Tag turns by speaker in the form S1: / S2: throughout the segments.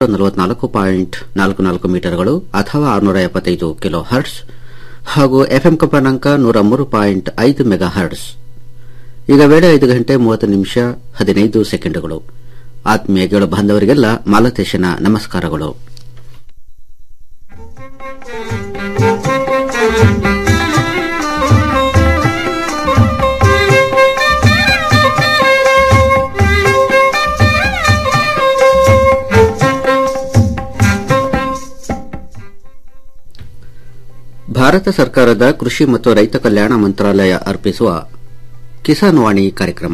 S1: ನಲವತ್ನಾಲ್ಕು ಪಾಯಿಂಟ್ ನಾಲ್ಕು ನಾಲ್ಕು ಮೀಟರ್ಗಳು ಅಥವಾ ಆರುನೂರ ಎಪ್ಪತ್ತೈದು ಕಿಲೋ ಹರ್ಟ್ಸ್ ಹಾಗೂ ಎಫ್ಎಂ ಕಂಪನಾಂಕ ನೂರ ಮೂರು ಪಾಯಿಂಟ್ ಐದು ಮೆಗಾ ಹರ್ಟ್ಸ್ ಈಗ ವೇಳೆ ಐದು ಗಂಟೆ ಮೂವತ್ತು ನಿಮಿಷ ಹದಿನೈದು ಸೆಕೆಂಡುಗಳು ಆತ್ಮೀಯ ಗೆಳು ಬಾಂಧವರಿಗೆಲ್ಲ ಮಾಲತೇಶನ ನಮಸ್ಕಾರಗಳು ಭಾರತ ಸರ್ಕಾರದ ಕೃಷಿ ಮತ್ತು ರೈತ ಕಲ್ಯಾಣ ಮಂತ್ರಾಲಯ ಅರ್ಪಿಸುವ ಕಿಸಾನ್ ವಾಣಿ ಕಾರ್ಯಕ್ರಮ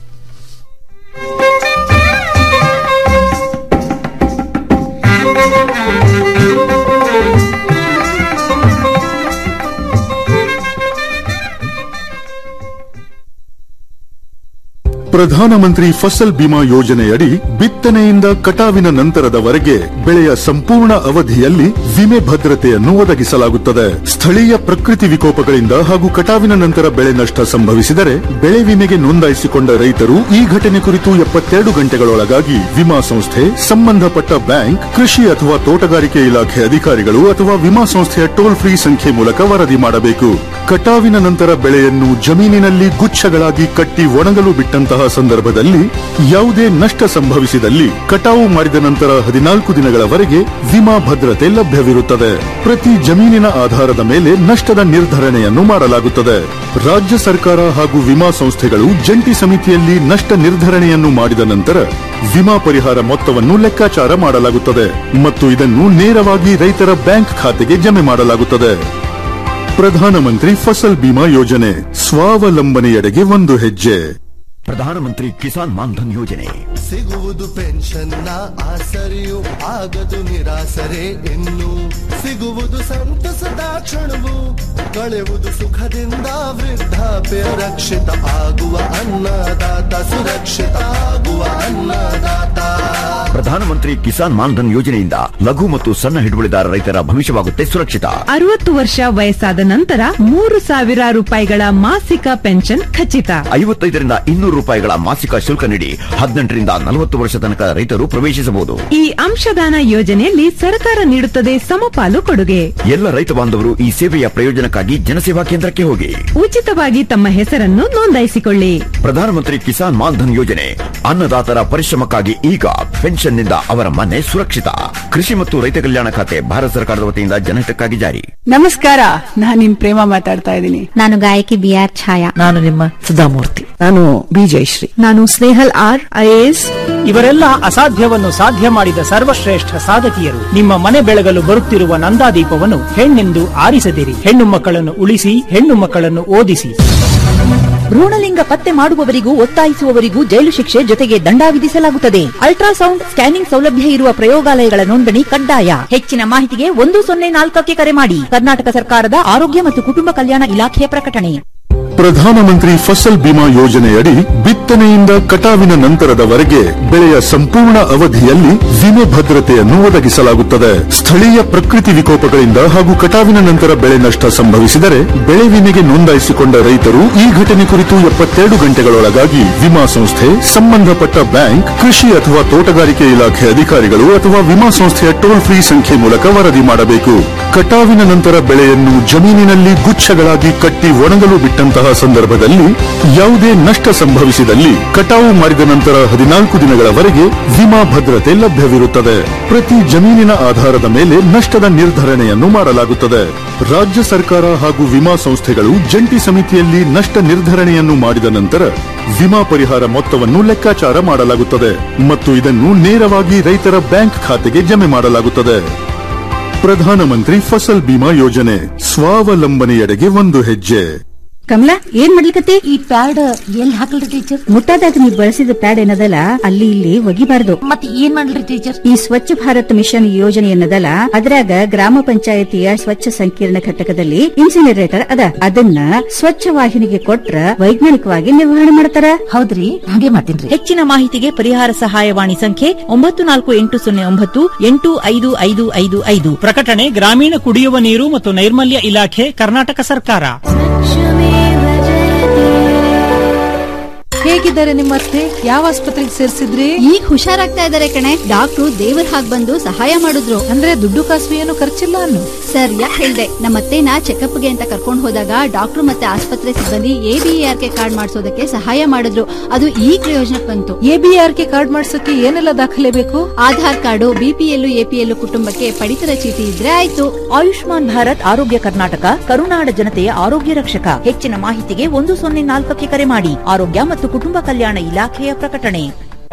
S2: ಪ್ರಧಾನಮಂತ್ರಿ ಫಸಲ್ ಬಿಮಾ ಯೋಜನೆಯಡಿ ಬಿತ್ತನೆಯಿಂದ ಕಟಾವಿನ ನಂತರದವರೆಗೆ ಬೆಳೆಯ ಸಂಪೂರ್ಣ ಅವಧಿಯಲ್ಲಿ ವಿಮೆ ಭದ್ರತೆಯನ್ನು ಒದಗಿಸಲಾಗುತ್ತದೆ ಸ್ಥಳೀಯ ಪ್ರಕೃತಿ ವಿಕೋಪಗಳಿಂದ ಹಾಗೂ ಕಟಾವಿನ ನಂತರ ಬೆಳೆ ನಷ್ಟ ಸಂಭವಿಸಿದರೆ ಬೆಳೆ ವಿಮೆಗೆ ನೋಂದಾಯಿಸಿಕೊಂಡ ರೈತರು ಈ ಘಟನೆ ಕುರಿತು ಎಪ್ಪತ್ತೆರಡು ಗಂಟೆಗಳೊಳಗಾಗಿ ವಿಮಾ ಸಂಸ್ಥೆ ಸಂಬಂಧಪಟ್ಟ ಬ್ಯಾಂಕ್ ಕೃಷಿ ಅಥವಾ ತೋಟಗಾರಿಕೆ ಇಲಾಖೆ ಅಧಿಕಾರಿಗಳು ಅಥವಾ ವಿಮಾ ಸಂಸ್ಥೆಯ ಟೋಲ್ ಫ್ರೀ ಸಂಖ್ಯೆ ಮೂಲಕ ವರದಿ ಮಾಡಬೇಕು ಕಟಾವಿನ ನಂತರ ಬೆಳೆಯನ್ನು ಜಮೀನಿನಲ್ಲಿ ಗುಚ್ಛಗಳಾಗಿ ಕಟ್ಟಿ ಒಣಗಲು ಬಿಟ್ಟಂತಹ ಸಂದರ್ಭದಲ್ಲಿ ಯಾವುದೇ ನಷ್ಟ ಸಂಭವಿಸಿದಲ್ಲಿ ಕಟಾವು ಮಾಡಿದ ನಂತರ ಹದಿನಾಲ್ಕು ದಿನಗಳವರೆಗೆ ವಿಮಾ ಭದ್ರತೆ ಲಭ್ಯವಿರುತ್ತದೆ ಪ್ರತಿ ಜಮೀನಿನ ಆಧಾರದ ಮೇಲೆ ನಷ್ಟದ ನಿರ್ಧರಣೆಯನ್ನು ಮಾಡಲಾಗುತ್ತದೆ ರಾಜ್ಯ ಸರ್ಕಾರ ಹಾಗೂ ವಿಮಾ ಸಂಸ್ಥೆಗಳು ಜಂಟಿ ಸಮಿತಿಯಲ್ಲಿ ನಷ್ಟ ನಿರ್ಧರಣೆಯನ್ನು ಮಾಡಿದ ನಂತರ ವಿಮಾ ಪರಿಹಾರ ಮೊತ್ತವನ್ನು ಲೆಕ್ಕಾಚಾರ ಮಾಡಲಾಗುತ್ತದೆ ಮತ್ತು ಇದನ್ನು ನೇರವಾಗಿ ರೈತರ ಬ್ಯಾಂಕ್ ಖಾತೆಗೆ ಜಮೆ ಮಾಡಲಾಗುತ್ತದೆ ಪ್ರಧಾನಮಂತ್ರಿ ಫಸಲ್ ಬಿಮಾ ಯೋಜನೆ ಸ್ವಾವಲಂಬನೆಯೆಡೆಗೆ ಒಂದು ಹೆಜ್ಜೆ
S3: ಪ್ರಧಾನಮಂತ್ರಿ ಕಿಸಾನ್ ಮಾನ್ಧನ್ ಯೋಜನೆ
S4: ಸಿಗುವುದು ಪೆನ್ಷನ್ನ ಆಸರೆಯು ಆಗದು ನಿರಾಸರೆ ಇನ್ನು ಸಿಗುವುದು ಸಂತಸದ ಕ್ಷಣವು ಕಳೆಯುವುದು ಸುಖದಿಂದ ವೃದ್ಧಾಪ್ಯ ರಕ್ಷಿತ ಆಗುವ ಅನ್ನದಾತ ಸುರಕ್ಷಿತ ಆಗುವ ಅನ್ನದಾತ
S3: ಪ್ರಧಾನಮಂತ್ರಿ ಕಿಸಾನ್ ಮಾನ್ಧನ್ ಯೋಜನೆಯಿಂದ ಲಘು ಮತ್ತು ಸಣ್ಣ ಹಿಡುವಳಿದಾರ ರೈತರ ಭವಿಷ್ಯವಾಗುತ್ತೆ ಸುರಕ್ಷಿತ
S5: ಅರವತ್ತು ವರ್ಷ ವಯಸ್ಸಾದ ನಂತರ ಮೂರು ಸಾವಿರ ರೂಪಾಯಿಗಳ ಮಾಸಿಕ ಪೆನ್ಷನ್ ಖಚಿತ
S3: ಐವತ್ತೈದರಿಂದ ಇನ್ನೂರು ರೂಪಾಯಿಗಳ ಮಾಸಿಕ ಶುಲ್ಕ ನೀಡಿ ಹದಿನೆಂಟರಿಂದ ನಲವತ್ತು ವರ್ಷ ತನಕ ರೈತರು ಪ್ರವೇಶಿಸಬಹುದು
S5: ಈ ಅಂಶದಾನ ಯೋಜನೆಯಲ್ಲಿ ಸರ್ಕಾರ ನೀಡುತ್ತದೆ ಸಮಪಾಲು ಕೊಡುಗೆ
S3: ಎಲ್ಲ ರೈತ ಬಾಂಧವರು ಈ ಸೇವೆಯ ಪ್ರಯೋಜನಕ್ಕಾಗಿ ಜನಸೇವಾ ಕೇಂದ್ರಕ್ಕೆ ಹೋಗಿ
S5: ಉಚಿತವಾಗಿ ತಮ್ಮ ಹೆಸರನ್ನು ನೋಂದಾಯಿಸಿಕೊಳ್ಳಿ
S3: ಪ್ರಧಾನಮಂತ್ರಿ ಕಿಸಾನ್ ಮಾನ್ಧನ್ ಯೋಜನೆ ಅನ್ನದಾತರ ಪರಿಶ್ರಮಕ್ಕಾಗಿ ಈಗ ಪೆನ್ಷನ್ನಿಂದ ಅವರ ಮನೆ ಸುರಕ್ಷಿತ ಕೃಷಿ ಮತ್ತು ರೈತ ಕಲ್ಯಾಣ ಖಾತೆ ಭಾರತ ಸರ್ಕಾರದ ವತಿಯಿಂದ ಜನಹಿತಕ್ಕಾಗಿ ಜಾರಿ
S6: ನಮಸ್ಕಾರ ನಾನ್ ನಿಮ್ ಪ್ರೇಮ ಮಾತಾಡ್ತಾ ಇದ್ದೀನಿ
S7: ನಾನು ಗಾಯಕಿ ಬಿ ಆರ್ ಛಾಯಾ
S8: ನಾನು ನಿಮ್ಮ ಸುಧಾಮೂರ್ತಿ
S6: ನಾನು ಬಿ ಜಯಶ್ರೀ
S8: ನಾನು ಸ್ನೇಹಲ್ ಆರ್ ಐಎಎಸ್
S9: ಇವರೆಲ್ಲ ಅಸಾಧ್ಯವನ್ನು ಸಾಧ್ಯ ಮಾಡಿದ ಸರ್ವಶ್ರೇಷ್ಠ ಸಾಧಕಿಯರು ನಿಮ್ಮ ಮನೆ ಬೆಳಗಲು ಬರುತ್ತಿರುವ ನಂದಾದೀಪವನ್ನು ಹೆಣ್ಣೆಂದು ಆರಿಸದಿರಿ ಹೆಣ್ಣು ಮಕ್ಕಳನ್ನು ಉಳಿಸಿ ಹೆಣ್ಣು ಮಕ್ಕಳನ್ನು ಓದಿಸಿ
S8: ಭ್ರೂಣಲಿಂಗ ಪತ್ತೆ ಮಾಡುವವರಿಗೂ ಒತ್ತಾಯಿಸುವವರಿಗೂ ಜೈಲು ಶಿಕ್ಷೆ ಜೊತೆಗೆ ದಂಡ ವಿಧಿಸಲಾಗುತ್ತದೆ ಅಲ್ಟ್ರಾಸೌಂಡ್ ಸ್ಕ್ಯಾನಿಂಗ್ ಸೌಲಭ್ಯ ಇರುವ ಪ್ರಯೋಗಾಲಯಗಳ ನೋಂದಣಿ ಕಡ್ಡಾಯ ಹೆಚ್ಚಿನ ಮಾಹಿತಿಗೆ ಒಂದು ಸೊನ್ನೆ ನಾಲ್ಕಕ್ಕೆ ಕರೆ ಮಾಡಿ ಕರ್ನಾಟಕ ಸರ್ಕಾರದ ಆರೋಗ್ಯ ಮತ್ತು ಕುಟುಂಬ ಕಲ್ಯಾಣ ಇಲಾಖೆಯ ಪ್ರಕಟಣೆ
S2: ಪ್ರಧಾನಮಂತ್ರಿ ಫಸಲ್ ಬಿಮಾ ಯೋಜನೆಯಡಿ ಬಿತ್ತನೆಯಿಂದ ಕಟಾವಿನ ನಂತರದವರೆಗೆ ಬೆಳೆಯ ಸಂಪೂರ್ಣ ಅವಧಿಯಲ್ಲಿ ವಿಮೆ ಭದ್ರತೆಯನ್ನು ಒದಗಿಸಲಾಗುತ್ತದೆ ಸ್ಥಳೀಯ ಪ್ರಕೃತಿ ವಿಕೋಪಗಳಿಂದ ಹಾಗೂ ಕಟಾವಿನ ನಂತರ ಬೆಳೆ ನಷ್ಟ ಸಂಭವಿಸಿದರೆ ಬೆಳೆ ವಿಮೆಗೆ ನೋಂದಾಯಿಸಿಕೊಂಡ ರೈತರು ಈ ಘಟನೆ ಕುರಿತು ಎಪ್ಪತ್ತೆರಡು ಗಂಟೆಗಳೊಳಗಾಗಿ ವಿಮಾ ಸಂಸ್ಥೆ ಸಂಬಂಧಪಟ್ಟ ಬ್ಯಾಂಕ್ ಕೃಷಿ ಅಥವಾ ತೋಟಗಾರಿಕೆ ಇಲಾಖೆ ಅಧಿಕಾರಿಗಳು ಅಥವಾ ವಿಮಾ ಸಂಸ್ಥೆಯ ಟೋಲ್ ಫ್ರೀ ಸಂಖ್ಯೆ ಮೂಲಕ ವರದಿ ಮಾಡಬೇಕು ಕಟಾವಿನ ನಂತರ ಬೆಳೆಯನ್ನು ಜಮೀನಿನಲ್ಲಿ ಗುಚ್ಛಗಳಾಗಿ ಕಟ್ಟಿ ಒಣಗಲು ಬಿಟ್ಟಂತಹ ಸಂದರ್ಭದಲ್ಲಿ ಯಾವುದೇ ನಷ್ಟ ಸಂಭವಿಸಿದಲ್ಲಿ ಕಟಾವು ಮಾಡಿದ ನಂತರ ಹದಿನಾಲ್ಕು ದಿನಗಳವರೆಗೆ ವಿಮಾ ಭದ್ರತೆ ಲಭ್ಯವಿರುತ್ತದೆ ಪ್ರತಿ ಜಮೀನಿನ ಆಧಾರದ ಮೇಲೆ ನಷ್ಟದ ನಿರ್ಧರಣೆಯನ್ನು ಮಾಡಲಾಗುತ್ತದೆ ರಾಜ್ಯ ಸರ್ಕಾರ ಹಾಗೂ ವಿಮಾ ಸಂಸ್ಥೆಗಳು ಜಂಟಿ ಸಮಿತಿಯಲ್ಲಿ ನಷ್ಟ ನಿರ್ಧರಣೆಯನ್ನು ಮಾಡಿದ ನಂತರ ವಿಮಾ ಪರಿಹಾರ ಮೊತ್ತವನ್ನು ಲೆಕ್ಕಾಚಾರ ಮಾಡಲಾಗುತ್ತದೆ ಮತ್ತು ಇದನ್ನು ನೇರವಾಗಿ ರೈತರ ಬ್ಯಾಂಕ್ ಖಾತೆಗೆ ಜಮೆ ಮಾಡಲಾಗುತ್ತದೆ ಪ್ರಧಾನಮಂತ್ರಿ ಫಸಲ್ ಬಿಮಾ ಯೋಜನೆ ಸ್ವಾವಲಂಬನೆಯೆಡೆಗೆ ಒಂದು ಹೆಜ್ಜೆ
S7: ಕಮಲಾ ಏನ್ ಮಾಡ್ಲಿಕತ್ತಿ ಈ ಪ್ಯಾಡ್ ಎಲ್ಲಿ ಹಾಕಲ್ರಿ ಟೀಚರ್ ಮುಟ್ಟಾದಾಗ ನೀವು ಬಳಸಿದ ಪ್ಯಾಡ್ ಏನದಲ್ಲ ಅಲ್ಲಿ ಇಲ್ಲಿ ಒಗಿಬಾರ್ದು
S8: ಮತ್ತೆ ಏನ್ ಮಾಡ್ಲಿ ಟೀಚರ್
S7: ಈ ಸ್ವಚ್ಛ ಭಾರತ್ ಮಿಷನ್ ಯೋಜನೆ ಏನದಲ್ಲ ಅದ್ರಾಗ ಗ್ರಾಮ ಪಂಚಾಯತಿಯ ಸ್ವಚ್ಛ ಸಂಕೀರ್ಣ ಘಟಕದಲ್ಲಿ ಇನ್ಸಿನರೇಟರ್ ಅದ ಅದನ್ನ ಸ್ವಚ್ಛ ವಾಹಿನಿಗೆ ಕೊಟ್ರ ವೈಜ್ಞಾನಿಕವಾಗಿ ನಿರ್ವಹಣೆ ಮಾಡ್ತಾರ
S8: ಹೌದ್ರಿ ಹಾಗೆ ಮಾಡ್ತೀನಿ ಹೆಚ್ಚಿನ ಮಾಹಿತಿಗೆ ಪರಿಹಾರ ಸಹಾಯವಾಣಿ ಸಂಖ್ಯೆ ಒಂಬತ್ತು ನಾಲ್ಕು ಎಂಟು ಸೊನ್ನೆ ಒಂಬತ್ತು ಎಂಟು ಐದು ಐದು ಐದು ಐದು
S9: ಪ್ರಕಟಣೆ ಗ್ರಾಮೀಣ ಕುಡಿಯುವ ನೀರು ಮತ್ತು ನೈರ್ಮಲ್ಯ ಇಲಾಖೆ ಕರ್ನಾಟಕ ಸರ್ಕಾರ
S10: ಹೇಗಿದ್ದಾರೆ ನಿಮ್ಮ ಅತ್ತೆ ಯಾವ ಆಸ್ಪತ್ರೆಗೆ ಸೇರ್ಸಿದ್ರಿ
S11: ಈಗ ಹುಷಾರಾಗ್ತಾ ಇದಾರೆ ಕಣೆ ಡಾಕ್ಟ್ರು ದೇವ್ರ ಹಾಗ್ ಬಂದು ಸಹಾಯ ಮಾಡಿದ್ರು
S10: ಅಂದ್ರೆ ದುಡ್ಡು ಕಾಸು ಏನು ಖರ್ಚಿಲ್ಲ ಅನ್ನು
S11: ಸರ್ ಯಾಕೆ ಹೇಳ್ದೆ ನಮ್ಮತ್ತೆನ ಚೆಕಪ್ಗೆ ಅಂತ ಕರ್ಕೊಂಡು ಹೋದಾಗ ಡಾಕ್ಟ್ರು ಮತ್ತೆ ಆಸ್ಪತ್ರೆ ಸಿಬ್ಬಂದಿ ಎಬಿಆರ್ ಕೆ ಕಾರ್ಡ್ ಮಾಡಿಸೋದಕ್ಕೆ ಸಹಾಯ ಮಾಡಿದ್ರು ಅದು ಈ ಪ್ರಯೋಜನಕ್ಕೆ ಬಂತು
S10: ಎಬಿಆರ್ ಕೆ ಕಾರ್ಡ್ ಮಾಡ್ಸಕ್ಕೆ ಏನೆಲ್ಲ ದಾಖಲೆ ಬೇಕು
S11: ಆಧಾರ್ ಕಾರ್ಡು ಬಿಪಿಎಲ್ ಎಪಿಎಲ್ ಕುಟುಂಬಕ್ಕೆ ಪಡಿತರ ಚೀಟಿ ಇದ್ರೆ ಆಯ್ತು
S8: ಆಯುಷ್ಮಾನ್ ಭಾರತ್ ಆರೋಗ್ಯ ಕರ್ನಾಟಕ ಕರುನಾಡ ಜನತೆಯ ಆರೋಗ್ಯ ರಕ್ಷಕ ಹೆಚ್ಚಿನ ಮಾಹಿತಿಗೆ ಒಂದು ಸೊನ್ನೆ ನಾಲ್ಕಕ್ಕೆ ಕರೆ ಮಾಡಿ ಆರೋಗ್ಯ ಮತ್ತು ಕುಟುಂಬ ಕಲ್ಯಾಣ ಇಲಾಖೆಯ ಪ್ರಕಟಣೆ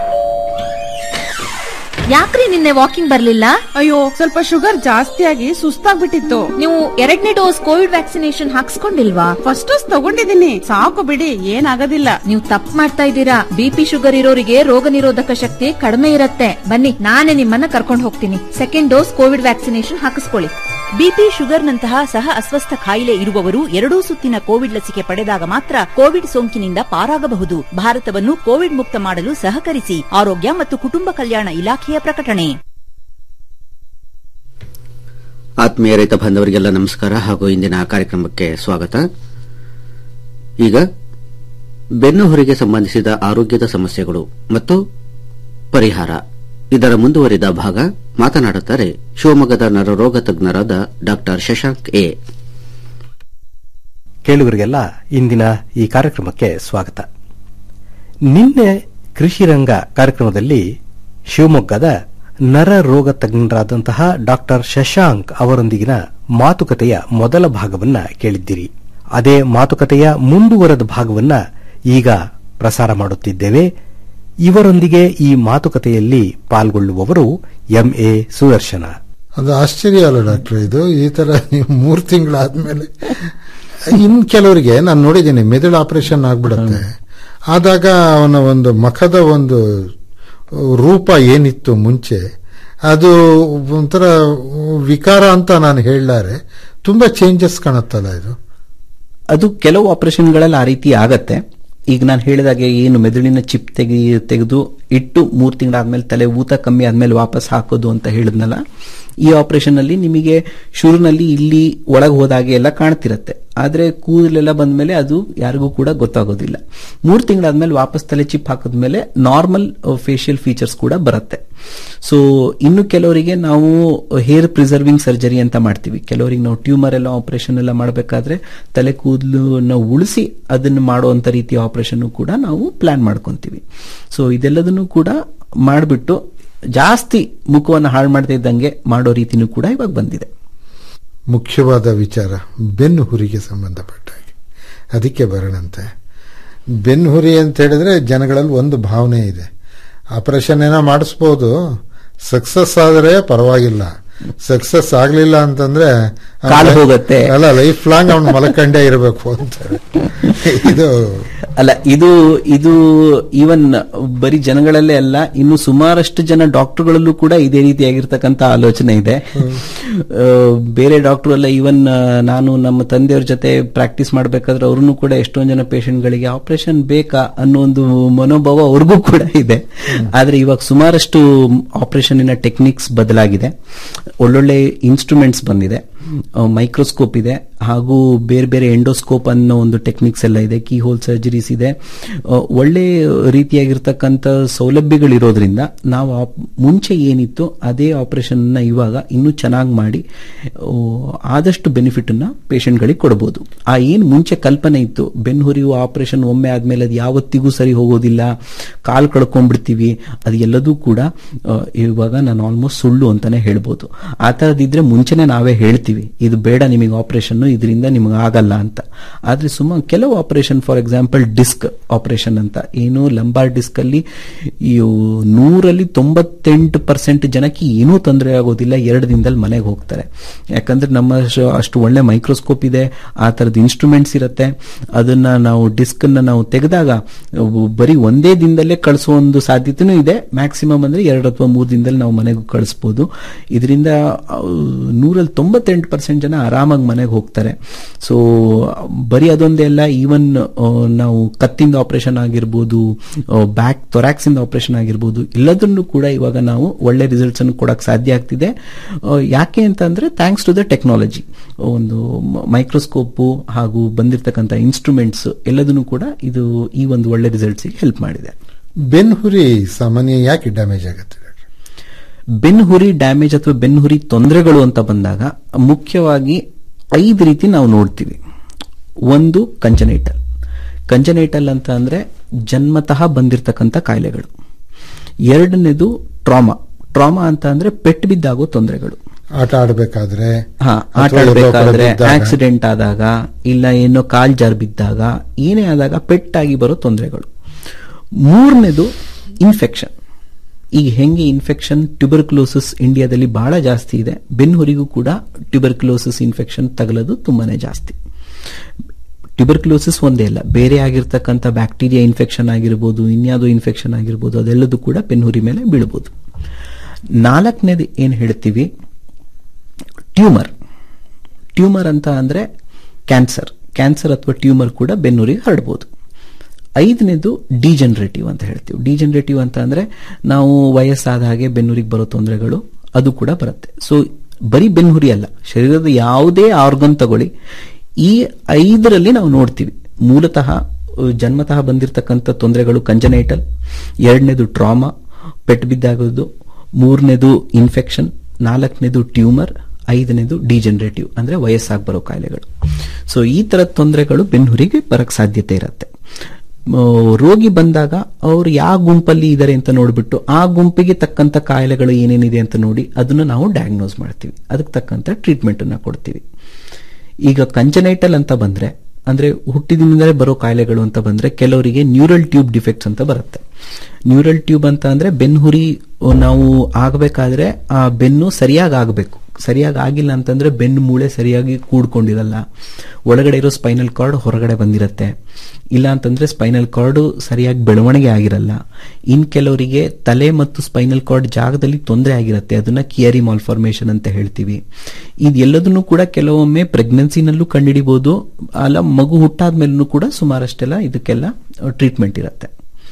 S8: ಯಾಕ್ರಿ ನಿನ್ನೆ ವಾಕಿಂಗ್ ಬರ್ಲಿಲ್ಲ
S12: ಅಯ್ಯೋ ಸ್ವಲ್ಪ ಶುಗರ್ ಜಾಸ್ತಿ ಆಗಿ ಸುಸ್ತಾಗ್ಬಿಟ್ಟಿತ್ತು
S8: ನೀವು ಎರಡನೇ ಡೋಸ್ ಕೋವಿಡ್ ವ್ಯಾಕ್ಸಿನೇಷನ್ ಹಾಕ್ಸ್ಕೊಂಡಿಲ್ವಾ
S12: ಫಸ್ಟ್ ಡೋಸ್ ತಗೊಂಡಿದ್ದೀನಿ ಸಾಕು ಬಿಡಿ ಏನಾಗೋದಿಲ್ಲ
S8: ನೀವು ತಪ್ಪು ಮಾಡ್ತಾ ಇದ್ದೀರಾ ಬಿಪಿ ಶುಗರ್ ಇರೋರಿಗೆ ರೋಗ ನಿರೋಧಕ ಶಕ್ತಿ ಕಡಿಮೆ ಇರುತ್ತೆ ಬನ್ನಿ ನಾನೇ ನಿಮ್ಮನ್ನ ಕರ್ಕೊಂಡು ಹೋಗ್ತೀನಿ ಸೆಕೆಂಡ್ ಡೋಸ್ ಕೋವಿಡ್ ವ್ಯಾಕ್ಸಿನೇಷನ್ ಹಾಕಿಸ್ಕೊಳ್ಳಿ ಬಿಪಿ ಶುಗರ್ನಂತಹ ಸಹ ಅಸ್ವಸ್ಥ ಕಾಯಿಲೆ ಇರುವವರು ಎರಡೂ ಸುತ್ತಿನ ಕೋವಿಡ್ ಲಸಿಕೆ ಪಡೆದಾಗ ಮಾತ್ರ ಕೋವಿಡ್ ಸೋಂಕಿನಿಂದ ಪಾರಾಗಬಹುದು ಭಾರತವನ್ನು ಕೋವಿಡ್ ಮುಕ್ತ ಮಾಡಲು ಸಹಕರಿಸಿ ಆರೋಗ್ಯ ಮತ್ತು ಕುಟುಂಬ ಕಲ್ಯಾಣ ಇಲಾಖೆಯ ಪ್ರಕಟಣೆ
S1: ಆತ್ಮೀಯ ರೈತ ಬಾಂಧವರಿಗೆಲ್ಲ ನಮಸ್ಕಾರ ಹಾಗೂ ಇಂದಿನ ಕಾರ್ಯಕ್ರಮಕ್ಕೆ ಸ್ವಾಗತ ಈಗ ಬೆನ್ನು ಹುರಿಗೆ ಸಂಬಂಧಿಸಿದ ಆರೋಗ್ಯದ ಸಮಸ್ಯೆಗಳು ಮತ್ತು ಪರಿಹಾರ ಇದರ ಮುಂದುವರಿದ ಭಾಗ ಮಾತನಾಡುತ್ತಾರೆ ಶಿವಮೊಗ್ಗದ ನರರೋಗ ತಜ್ಞರಾದ ಡಾ ಶಶಾಂಕ್ ಎ
S13: ಕೇಳುಗರಿಗೆಲ್ಲ ಇಂದಿನ ಈ ಕಾರ್ಯಕ್ರಮಕ್ಕೆ ಸ್ವಾಗತ ನಿನ್ನೆ ಕೃಷಿ ರಂಗ ಕಾರ್ಯಕ್ರಮದಲ್ಲಿ ಶಿವಮೊಗ್ಗದ ನರ ರೋಗ ತಜ್ಞರಾದಂತಹ ಡಾಕ್ಟರ್ ಶಶಾಂಕ್ ಅವರೊಂದಿಗಿನ ಮಾತುಕತೆಯ ಮೊದಲ ಭಾಗವನ್ನ ಕೇಳಿದ್ದೀರಿ ಅದೇ ಮಾತುಕತೆಯ ಮುಂದುವರೆದ ಭಾಗವನ್ನ ಈಗ ಪ್ರಸಾರ ಮಾಡುತ್ತಿದ್ದೇವೆ ಇವರೊಂದಿಗೆ ಈ ಮಾತುಕತೆಯಲ್ಲಿ ಪಾಲ್ಗೊಳ್ಳುವವರು ಎಂಎ ಸುದರ್ಶನ
S14: ಅದು ಆಶ್ಚರ್ಯ ಅಲ್ಲ ಡಾಕ್ಟರ್ ಇದು ಈ ತರ ನೀವು ಮೂರು ತಿಂಗಳಾದ್ಮೇಲೆ ಇನ್ ಕೆಲವರಿಗೆ ನಾನು ನೋಡಿದ್ದೀನಿ ಮೆದುಳು ಆಪರೇಷನ್ ಆಗ್ಬಿಡತ್ತೆ ಆದಾಗ ಅವನ ಒಂದು ಮಖದ ಒಂದು ರೂಪ ಏನಿತ್ತು ಮುಂಚೆ ಅದು ಒಂಥರ ವಿಕಾರ ಅಂತ ನಾನು ಹೇಳಲಾರೆ ತುಂಬಾ ಚೇಂಜಸ್ ಕಾಣುತ್ತಲ್ಲ ಇದು
S15: ಅದು ಕೆಲವು ಆಪರೇಷನ್ಗಳಲ್ಲಿ ಆ ರೀತಿ ಆಗತ್ತೆ ಈಗ ನಾನು ಹೇಳಿದಾಗೆ ಏನು ಮೆದುಳಿನ ಚಿಪ್ ತೆಗಿ ತೆಗೆದು ಇಟ್ಟು ಮೂರು ತಿಂಗಳಾದ್ಮೇಲೆ ತಲೆ ಊತ ಕಮ್ಮಿ ಆದ್ಮೇಲೆ ವಾಪಸ್ ಹಾಕೋದು ಅಂತ ಹೇಳಿದ್ನಲ್ಲ ಈ ಆಪರೇಷನ್ ಅಲ್ಲಿ ನಿಮಗೆ ಶುರುನಲ್ಲಿ ಇಲ್ಲಿ ಒಳಗೆ ಹೋದಾಗೆ ಎಲ್ಲ ಕಾಣ್ತಿರತ್ತೆ ಆದ್ರೆ ಕೂದಲೆಲ್ಲ ಬಂದ್ಮೇಲೆ ಅದು ಯಾರಿಗೂ ಕೂಡ ಗೊತ್ತಾಗೋದಿಲ್ಲ ಮೂರು ತಿಂಗಳಾದ್ಮೇಲೆ ವಾಪಸ್ ತಲೆ ಚಿಪ್ ಹಾಕಿದ್ಮೇಲೆ ನಾರ್ಮಲ್ ಫೇಶಿಯಲ್ ಫೀಚರ್ಸ್ ಕೂಡ ಬರುತ್ತೆ ಸೊ ಇನ್ನು ಕೆಲವರಿಗೆ ನಾವು ಹೇರ್ ಪ್ರಿಸರ್ವಿಂಗ್ ಸರ್ಜರಿ ಅಂತ ಮಾಡ್ತೀವಿ ಕೆಲವರಿಗೆ ನಾವು ಟ್ಯೂಮರ್ ಎಲ್ಲ ಆಪರೇಷನ್ ಎಲ್ಲ ಮಾಡಬೇಕಾದ್ರೆ ತಲೆ ಕೂದಲು ಉಳಿಸಿ ಅದನ್ನು ಮಾಡುವಂತ ರೀತಿಯ ಆಪರೇಷನ್ ಕೂಡ ನಾವು ಪ್ಲಾನ್ ಮಾಡ್ಕೊಂತೀವಿ ಸೊ ಇದೆಲ್ಲದನ್ನು ಕೂಡ ಮಾಡಿಬಿಟ್ಟು ಜಾಸ್ತಿ ಮುಖವನ್ನು ಹಾಳು ಮಾಡದೇ ಇದ್ದಂಗೆ ಮಾಡೋ ರೀತಿನೂ ಕೂಡ ಇವಾಗ ಬಂದಿದೆ
S14: ಮುಖ್ಯವಾದ ವಿಚಾರ ಬೆನ್ನು ಹುರಿಗೆ ಸಂಬಂಧಪಟ್ಟ ಹಾಗೆ ಅದಕ್ಕೆ ಬರೋಣಂತೆ ಬೆನ್ನು ಹುರಿ ಅಂತ ಹೇಳಿದ್ರೆ ಜನಗಳಲ್ಲಿ ಒಂದು ಭಾವನೆ ಇದೆ ಆಪರೇಷನ್ ಏನೋ ಮಾಡಿಸ್ಬೋದು ಸಕ್ಸಸ್ ಆದರೆ ಪರವಾಗಿಲ್ಲ ಸಕ್ಸಸ್ ಆಗ್ಲಿಲ್ಲ ಅಂತಂದ್ರೆ
S15: ಕಾಲು ಹೋಗುತ್ತೆ.
S14: ಅಲ್ಲ ಲೈಫ್ ಲಾಂಗ್ ಅವ್ನು ಮಲಕಂಡೇ ಇರಬೇಕು ಅಂತಾರೆ ಇದು
S15: ಅಲ್ಲ ಇದು ಇದು ಈವನ್ ಬರೀ ಜನಗಳಲ್ಲೇ ಅಲ್ಲ ಇನ್ನು ಸುಮಾರಷ್ಟು ಜನ ಡಾಕ್ಟರ್ಗಳಲ್ಲೂ ಕೂಡ ಇದೇ ರೀತಿಯಾಗಿರ್ತಕ್ಕಂಥ ಆಲೋಚನೆ ಇದೆ ಆ, ಬೇರೆ ಡಾಕ್ಟರ್ ಎಲ್ಲ ಈವನ್ ನಾನು ನಮ್ಮ ತಂದೆಯವ್ರ ಜೊತೆ ಪ್ರಾಕ್ಟೀಸ್ ಮಾಡಬೇಕಾದ್ರೆ ಅವ್ರನ್ನು ಕೂಡ ಎಷ್ಟೊಂದು ಜನ ಪೇಷಂಟ್ಗಳಿಗೆ ಆಪರೇಷನ್ ಬೇಕಾ ಅನ್ನೋ ಒಂದು ಮನೋಭಾವ ಅವ್ರಿಗೂ ಕೂಡ ಇದೆ ಆದ್ರೆ ಇವಾಗ ಸುಮಾರಷ್ಟು ಆಪರೇಷನ್ನಿನ ಟೆಕ್ನಿಕ್ಸ್ ಬದಲಾಗಿದೆ ಒಳ್ಳೊಳ್ಳೆ ಇನ್ಸ್ಟ್ರೂಮೆಂಟ್ಸ್ ಬಂದಿದೆ ಮೈಕ್ರೋಸ್ಕೋಪ್ ಇದೆ ಹಾಗೂ ಬೇರೆ ಬೇರೆ ಎಂಡೋಸ್ಕೋಪ್ ಅನ್ನೋ ಒಂದು ಟೆಕ್ನಿಕ್ಸ್ ಎಲ್ಲ ಇದೆ ಕೀ ಹೋಲ್ ಸರ್ಜರೀಸ್ ಇದೆ ಆ, ಒಳ್ಳೆ ರೀತಿಯಾಗಿರ್ತಕ್ಕಂಥ ಸೌಲಭ್ಯಗಳಿರೋದ್ರಿಂದ ನಾವು ಆಪ್- ಮುಂಚೆ ಏನಿತ್ತು ಅದೇ ಆಪರೇಷನ್ ಇವಾಗ ಇನ್ನೂ ಚೆನ್ನಾಗಿ ಮಾಡಿ ಆ, ಆದಷ್ಟು ಬೆನಿಫಿಟ್ ಅನ್ನ ಪೇಷಂಟ್ಗಳಿಗೆ ಕೊಡಬಹುದು ಆ ಏನು ಮುಂಚೆ ಕಲ್ಪನೆ ಇತ್ತು ಬೆನ್ನು ಹುರಿಯುವ ಆಪರೇಷನ್ ಒಮ್ಮೆ ಆದ್ಮೇಲೆ ಅದು ಯಾವತ್ತಿಗೂ ಸರಿ ಹೋಗೋದಿಲ್ಲ ಕಾಲು ಕಳ್ಕೊಂಡ್ಬಿಡ್ತೀವಿ ಅದು ಎಲ್ಲದೂ ಕೂಡ ಆ, ಇವಾಗ ನಾನು ಆಲ್ಮೋಸ್ಟ್ ಸುಳ್ಳು ಅಂತಾನೆ ಹೇಳ್ಬೋದು ಆ ಥರದಿದ್ರೆ ಮುಂಚೆನೆ ನಾವೇ ಹೇಳ್ತೀವಿ ಇದು ಬೇಡ ನಿಮಗೆ ಆಪರೇಷನ್ ಇದರಿಂದ ನಿಮಗೆ ಆಗಲ್ಲ ಅಂತ ಆದ್ರೆ ಸುಮಾರು ಕೆಲವು operation for example disc operation ಅಂತ ಏನು ಲಂಬಾರ್ ಡಿಸ್ಕ್ ಅಲ್ಲಿ ಈ ನೂರಲ್ಲಿ ತೊಂಬತ್ತೆಂಟು ಪರ್ಸೆಂಟ್ ಜನಕ್ಕೆ ಏನೂ ತೊಂದರೆ ಆಗೋದಿಲ್ಲ ಎರಡು ದಿನದಲ್ಲಿ ಮನೆಗೆ ಹೋಗ್ತಾರೆ ಯಾಕಂದ್ರೆ ನಮ್ಮ ಶ- ಅಷ್ಟು ಒಳ್ಳೆ ಮೈಕ್ರೋಸ್ಕೋಪ್ ಇದೆ ಆ ತರದ ಇನ್ಸ್ಟ್ರೂಮೆಂಟ್ಸ್ ಇರುತ್ತೆ ಅದನ್ನ ನಾವು ಡಿಸ್ಕ್ ಅನ್ನ ನಾವು ತೆಗೆದಾಗ ಅವು ಬರೀ ಒಂದೇ ದಿನದಲ್ಲೇ ಕಳಿಸೋ ಒಂದು ಸಾಧ್ಯತೆನೂ ಇದೆ ಮ್ಯಾಕ್ಸಿಮಮ್ ಅಂದ್ರೆ ಎರಡು ಅಥವಾ ಮೂರು ದಿನದಲ್ಲಿ ನಾವು ಮನೆಗೆ ಕಳಿಸ್ಬೋದು ಇದರಿಂದ ನೂರಲ್ಲಿ ತೊಂಬತ್ತೆಂಟು ತೊಂಬತ್ತೆಂಟು ಪರ್ಸೆಂಟ್ ಜನ ಆರಾಮಾಗಿ ಮನೆಗೆ ಹೋಗ್ತಾರೆ ಸೊ ಬರೀ ಅದೊಂದೇ ಅಲ್ಲ ಈವನ್ ನಾವು ಕತ್ತಿಂದ ಆಪರೇಷನ್ ಆಗಿರ್ಬೋದು ಬ್ಯಾಕ್ ತೊರಾಕ್ಸ್ ಇಂದ ಆಪರೇಷನ್ ಆಗಿರ್ಬೋದು ಎಲ್ಲದನ್ನು ಕೂಡ ಇವಾಗ ನಾವು ಒಳ್ಳೆ ರಿಸಲ್ಟ್ಸ್ ಅನ್ನು ಕೊಡಕ್ ಸಾಧ್ಯ ಆಗ್ತಿದೆ ಆ, ಯಾಕೆ ಅಂತಂದ್ರೆ ಥ್ಯಾಂಕ್ಸ್ ಟು ದ ಟೆಕ್ನಾಲಜಿ ಒಂದು ಮೈಕ್ರೋಸ್ಕೋಪ್ ಹಾಗೂ ಬಂದಿರತಕ್ಕಂಥ ಇನ್ಸ್ಟ್ರೂಮೆಂಟ್ಸ್ ಎಲ್ಲದನ್ನು ಕೂಡ ಇದು ಈ ಒಂದು ಒಳ್ಳೆ ರಿಸಲ್ಟ್ಸ್ ಹೆಲ್ಪ್ ಮಾಡಿದೆ
S14: ಬೆನ್ಹುರಿ ಸಾಮಾನ್ಯ ಯಾಕೆ ಡ್ಯಾಮೇಜ್ ಆಗುತ್ತೆ
S15: ಬೆನ್ಹುರಿ ಡ್ಯಾಮೇಜ್ ಅಥವಾ ಬೆನ್ಹುರಿ ತೊಂದರೆಗಳು ಅಂತ ಬಂದಾಗ ಮುಖ್ಯವಾಗಿ ಐದು ರೀತಿ ನಾವು ನೋಡ್ತೀವಿ ಒಂದು ಕಂಜನೈಟಲ್ ಕಂಜನೈಟಲ್ ಅಂತ ಅಂದ್ರೆ ಜನ್ಮತಃ ಬಂದಿರತಕ್ಕಂಥ ಕಾಯಿಲೆಗಳು ಎರಡನೇದು ಟ್ರಾಮಾ ಟ್ರಾಮಾ ಅಂತ ಅಂದ್ರೆ ಪೆಟ್ಟು ಬಿದ್ದಾಗೋ ತೊಂದರೆಗಳು
S14: ಆಟ ಆಡಬೇಕಾದ್ರೆ
S15: ಹಾ ಆಟ ಆಡಬೇಕಾದ್ರೆ ಆಕ್ಸಿಡೆಂಟ್ ಆದಾಗ ಇಲ್ಲ ಏನೋ ಕಾಲ್ ಜಾರ್ ಬಿದ್ದಾಗ ಏನೇ ಆದಾಗ ಪೆಟ್ಟಾಗಿ ಬರೋ ತೊಂದರೆಗಳು ಮೂರನೇದು ಇನ್ಫೆಕ್ಷನ್ ಈಗ ಹೆಂಗೆ ಇನ್ಫೆಕ್ಷನ್ ಟ್ಯೂಬರ್ಕ್ಲೋಸಿಸ್ ಇಂಡಿಯಾದಲ್ಲಿ ಬಹಳ ಜಾಸ್ತಿ ಇದೆ ಬೆನ್ಹುರಿಗೂ ಕೂಡ ಟ್ಯೂಬರ್ಕ್ಲೋಸಿಸ್ ಇನ್ಫೆಕ್ಷನ್ ತಗಲೋದು ತುಂಬಾನೇ ಜಾಸ್ತಿ ಟ್ಯೂಬರ್ಕ್ಲೋಸಿಸ್ ಒಂದೇ ಅಲ್ಲ ಬೇರೆ ಆಗಿರ್ತಕ್ಕಂಥ ಬ್ಯಾಕ್ಟೀರಿಯಾ ಇನ್ಫೆಕ್ಷನ್ ಆಗಿರ್ಬೋದು ಇನ್ಯಾವುದೋ ಇನ್ಫೆಕ್ಷನ್ ಆಗಿರ್ಬೋದು ಅದೆಲ್ಲದೂ ಕೂಡ ಬೆನ್ಹುರಿ ಮೇಲೆ ಬೀಳಬಹುದು ನಾಲ್ಕನೇದು ಏನ್ ಹೇಳ್ತೀವಿ ಟ್ಯೂಮರ್ ಟ್ಯೂಮರ್ ಅಂತ ಅಂದ್ರೆ ಕ್ಯಾನ್ಸರ್ ಕ್ಯಾನ್ಸರ್ ಅಥವಾ ಟ್ಯೂಮರ್ ಕೂಡ ಬೆನ್ನುರಿಗೆ ಹರಡ್ಬೋದು ಐದನೇದು ಡಿಜನರೇಟಿವ್ ಅಂತ ಹೇಳ್ತೀವಿ ಡಿಜನರೇಟಿವ್ ಅಂತ ಅಂದ್ರೆ ನಾವು ವಯಸ್ಸಾದ ಹಾಗೆ ಬೆನ್ನುರಿಗೆ ಬರೋ ತೊಂದರೆಗಳು ಅದು ಕೂಡ ಬರುತ್ತೆ ಸೊ ಬರೀ ಬೆನ್ನುಹುರಿ ಅಲ್ಲ ಶರೀರದ ಯಾವುದೇ ಆರ್ಗನ್ ತಗೊಳ್ಳಿ ಈ ಐದರಲ್ಲಿ ನಾವು ನೋಡ್ತೀವಿ ಮೂಲತಃ ಅಹ್, ಜನ್ಮತಃ ಬಂದಿರತಕ್ಕಂಥ ತೊಂದರೆಗಳು ಕಂಜನೈಟಲ್ ಎರಡನೇದು ಟ್ರಾಮಾ ಪೆಟ್ಟು ಬಿದ್ದಾಗೋದು ಮೂರನೇದು ಇನ್ಫೆಕ್ಷನ್ ನಾಲ್ಕನೇದು ಟ್ಯೂಮರ್ ಐದನೇದು ಡಿಜನರೇಟಿವ್ ಅಂದ್ರೆ ವಯಸ್ಸಾಗಿ ಬರೋ ಕಾಯಿಲೆಗಳು ಸೊ ಈ ತರದ ತೊಂದರೆಗಳು ಬೆನ್ನುರಿಗೆ ಬರಕ್ ಸಾಧ್ಯತೆ ಇರುತ್ತೆ ಆ, ರೋಗಿ ಬಂದಾಗ ಅವ್ರು ಯಾವ ಗುಂಪಲ್ಲಿ ಇದ್ದಾರೆ ಅಂತ ನೋಡ್ಬಿಟ್ಟು ಆ ಗುಂಪಿಗೆ ತಕ್ಕಂತ ಕಾಯಿಲೆಗಳು ಏನೇನಿದೆ ಅಂತ ನೋಡಿ ಅದನ್ನ ನಾವು ಡಯಾಗ್ನೋಸ್ ಮಾಡ್ತೀವಿ ಅದಕ್ಕೆ ತಕ್ಕಂತ ಟ್ರೀಟ್ಮೆಂಟ್ ಅನ್ನ ಕೊಡ್ತೀವಿ ಈಗ ಕಂಜನೈಟಲ್ ಅಂತ ಬಂದ್ರೆ ಅಂದ್ರೆ ಹುಟ್ಟಿದಿಂದಲೇ ಬರೋ ಕಾಯಿಲೆಗಳು ಅಂತ ಬಂದ್ರೆ ಕೆಲವರಿಗೆ ನ್ಯೂರಲ್ ಟ್ಯೂಬ್ ಡಿಫೆಕ್ಟ್ಸ್ ಅಂತ ಬರುತ್ತೆ ನ್ಯೂರಲ್ ಟ್ಯೂಬ್ ಅಂತ ಅಂದ್ರೆ ಬೆನ್ಹುರಿ ನಾವು ಆಗಬೇಕಾದ್ರೆ ಆ ಬೆನ್ನು ಸರಿಯಾಗಿ ಆಗಬೇಕು ಸರಿಯಾಗಿ ಆಗಿಲ್ಲ ಅಂತಂದ್ರೆ ಬೆನ್ನು ಮೂಳೆ ಸರಿಯಾಗಿ ಕೂಡ್ಕೊಂಡಿರಲ್ಲ ಒಳಗಡೆ ಇರೋ ಸ್ಪೈನಲ್ ಕಾರ್ಡ್ ಹೊರಗಡೆ ಬಂದಿರತ್ತೆ ಇಲ್ಲ ಅಂತಂದ್ರೆ ಸ್ಪೈನಲ್ ಕಾರ್ಡ್ ಸರಿಯಾಗಿ ಬೆಳವಣಿಗೆ ಆಗಿರಲ್ಲ ಇನ್ ಕೆಲವರಿಗೆ ತಲೆ ಮತ್ತು ಸ್ಪೈನಲ್ ಕಾರ್ಡ್ ಜಾಗದಲ್ಲಿ ತೊಂದರೆ ಆಗಿರುತ್ತೆ ಅದನ್ನ ಕಿಯರಿ ಮಾಲ್ಫಾರ್ಮೇಶನ್ ಅಂತ ಹೇಳ್ತೀವಿ ಇದೆಲ್ಲದನ್ನು ಕೂಡ ಕೆಲವೊಮ್ಮೆ ಪ್ರೆಗ್ನೆನ್ಸಿನಲ್ಲೂ ಕಂಡುಹಿಡಿಬಹುದು ಅಲ್ಲ ಮಗು ಹುಟ್ಟಾದ್ಮೇಲೂ ಕೂಡ ಸುಮಾರಷ್ಟೆಲ್ಲ ಇದಕ್ಕೆಲ್ಲ ಟ್ರೀಟ್ಮೆಂಟ್ ಇರುತ್ತೆ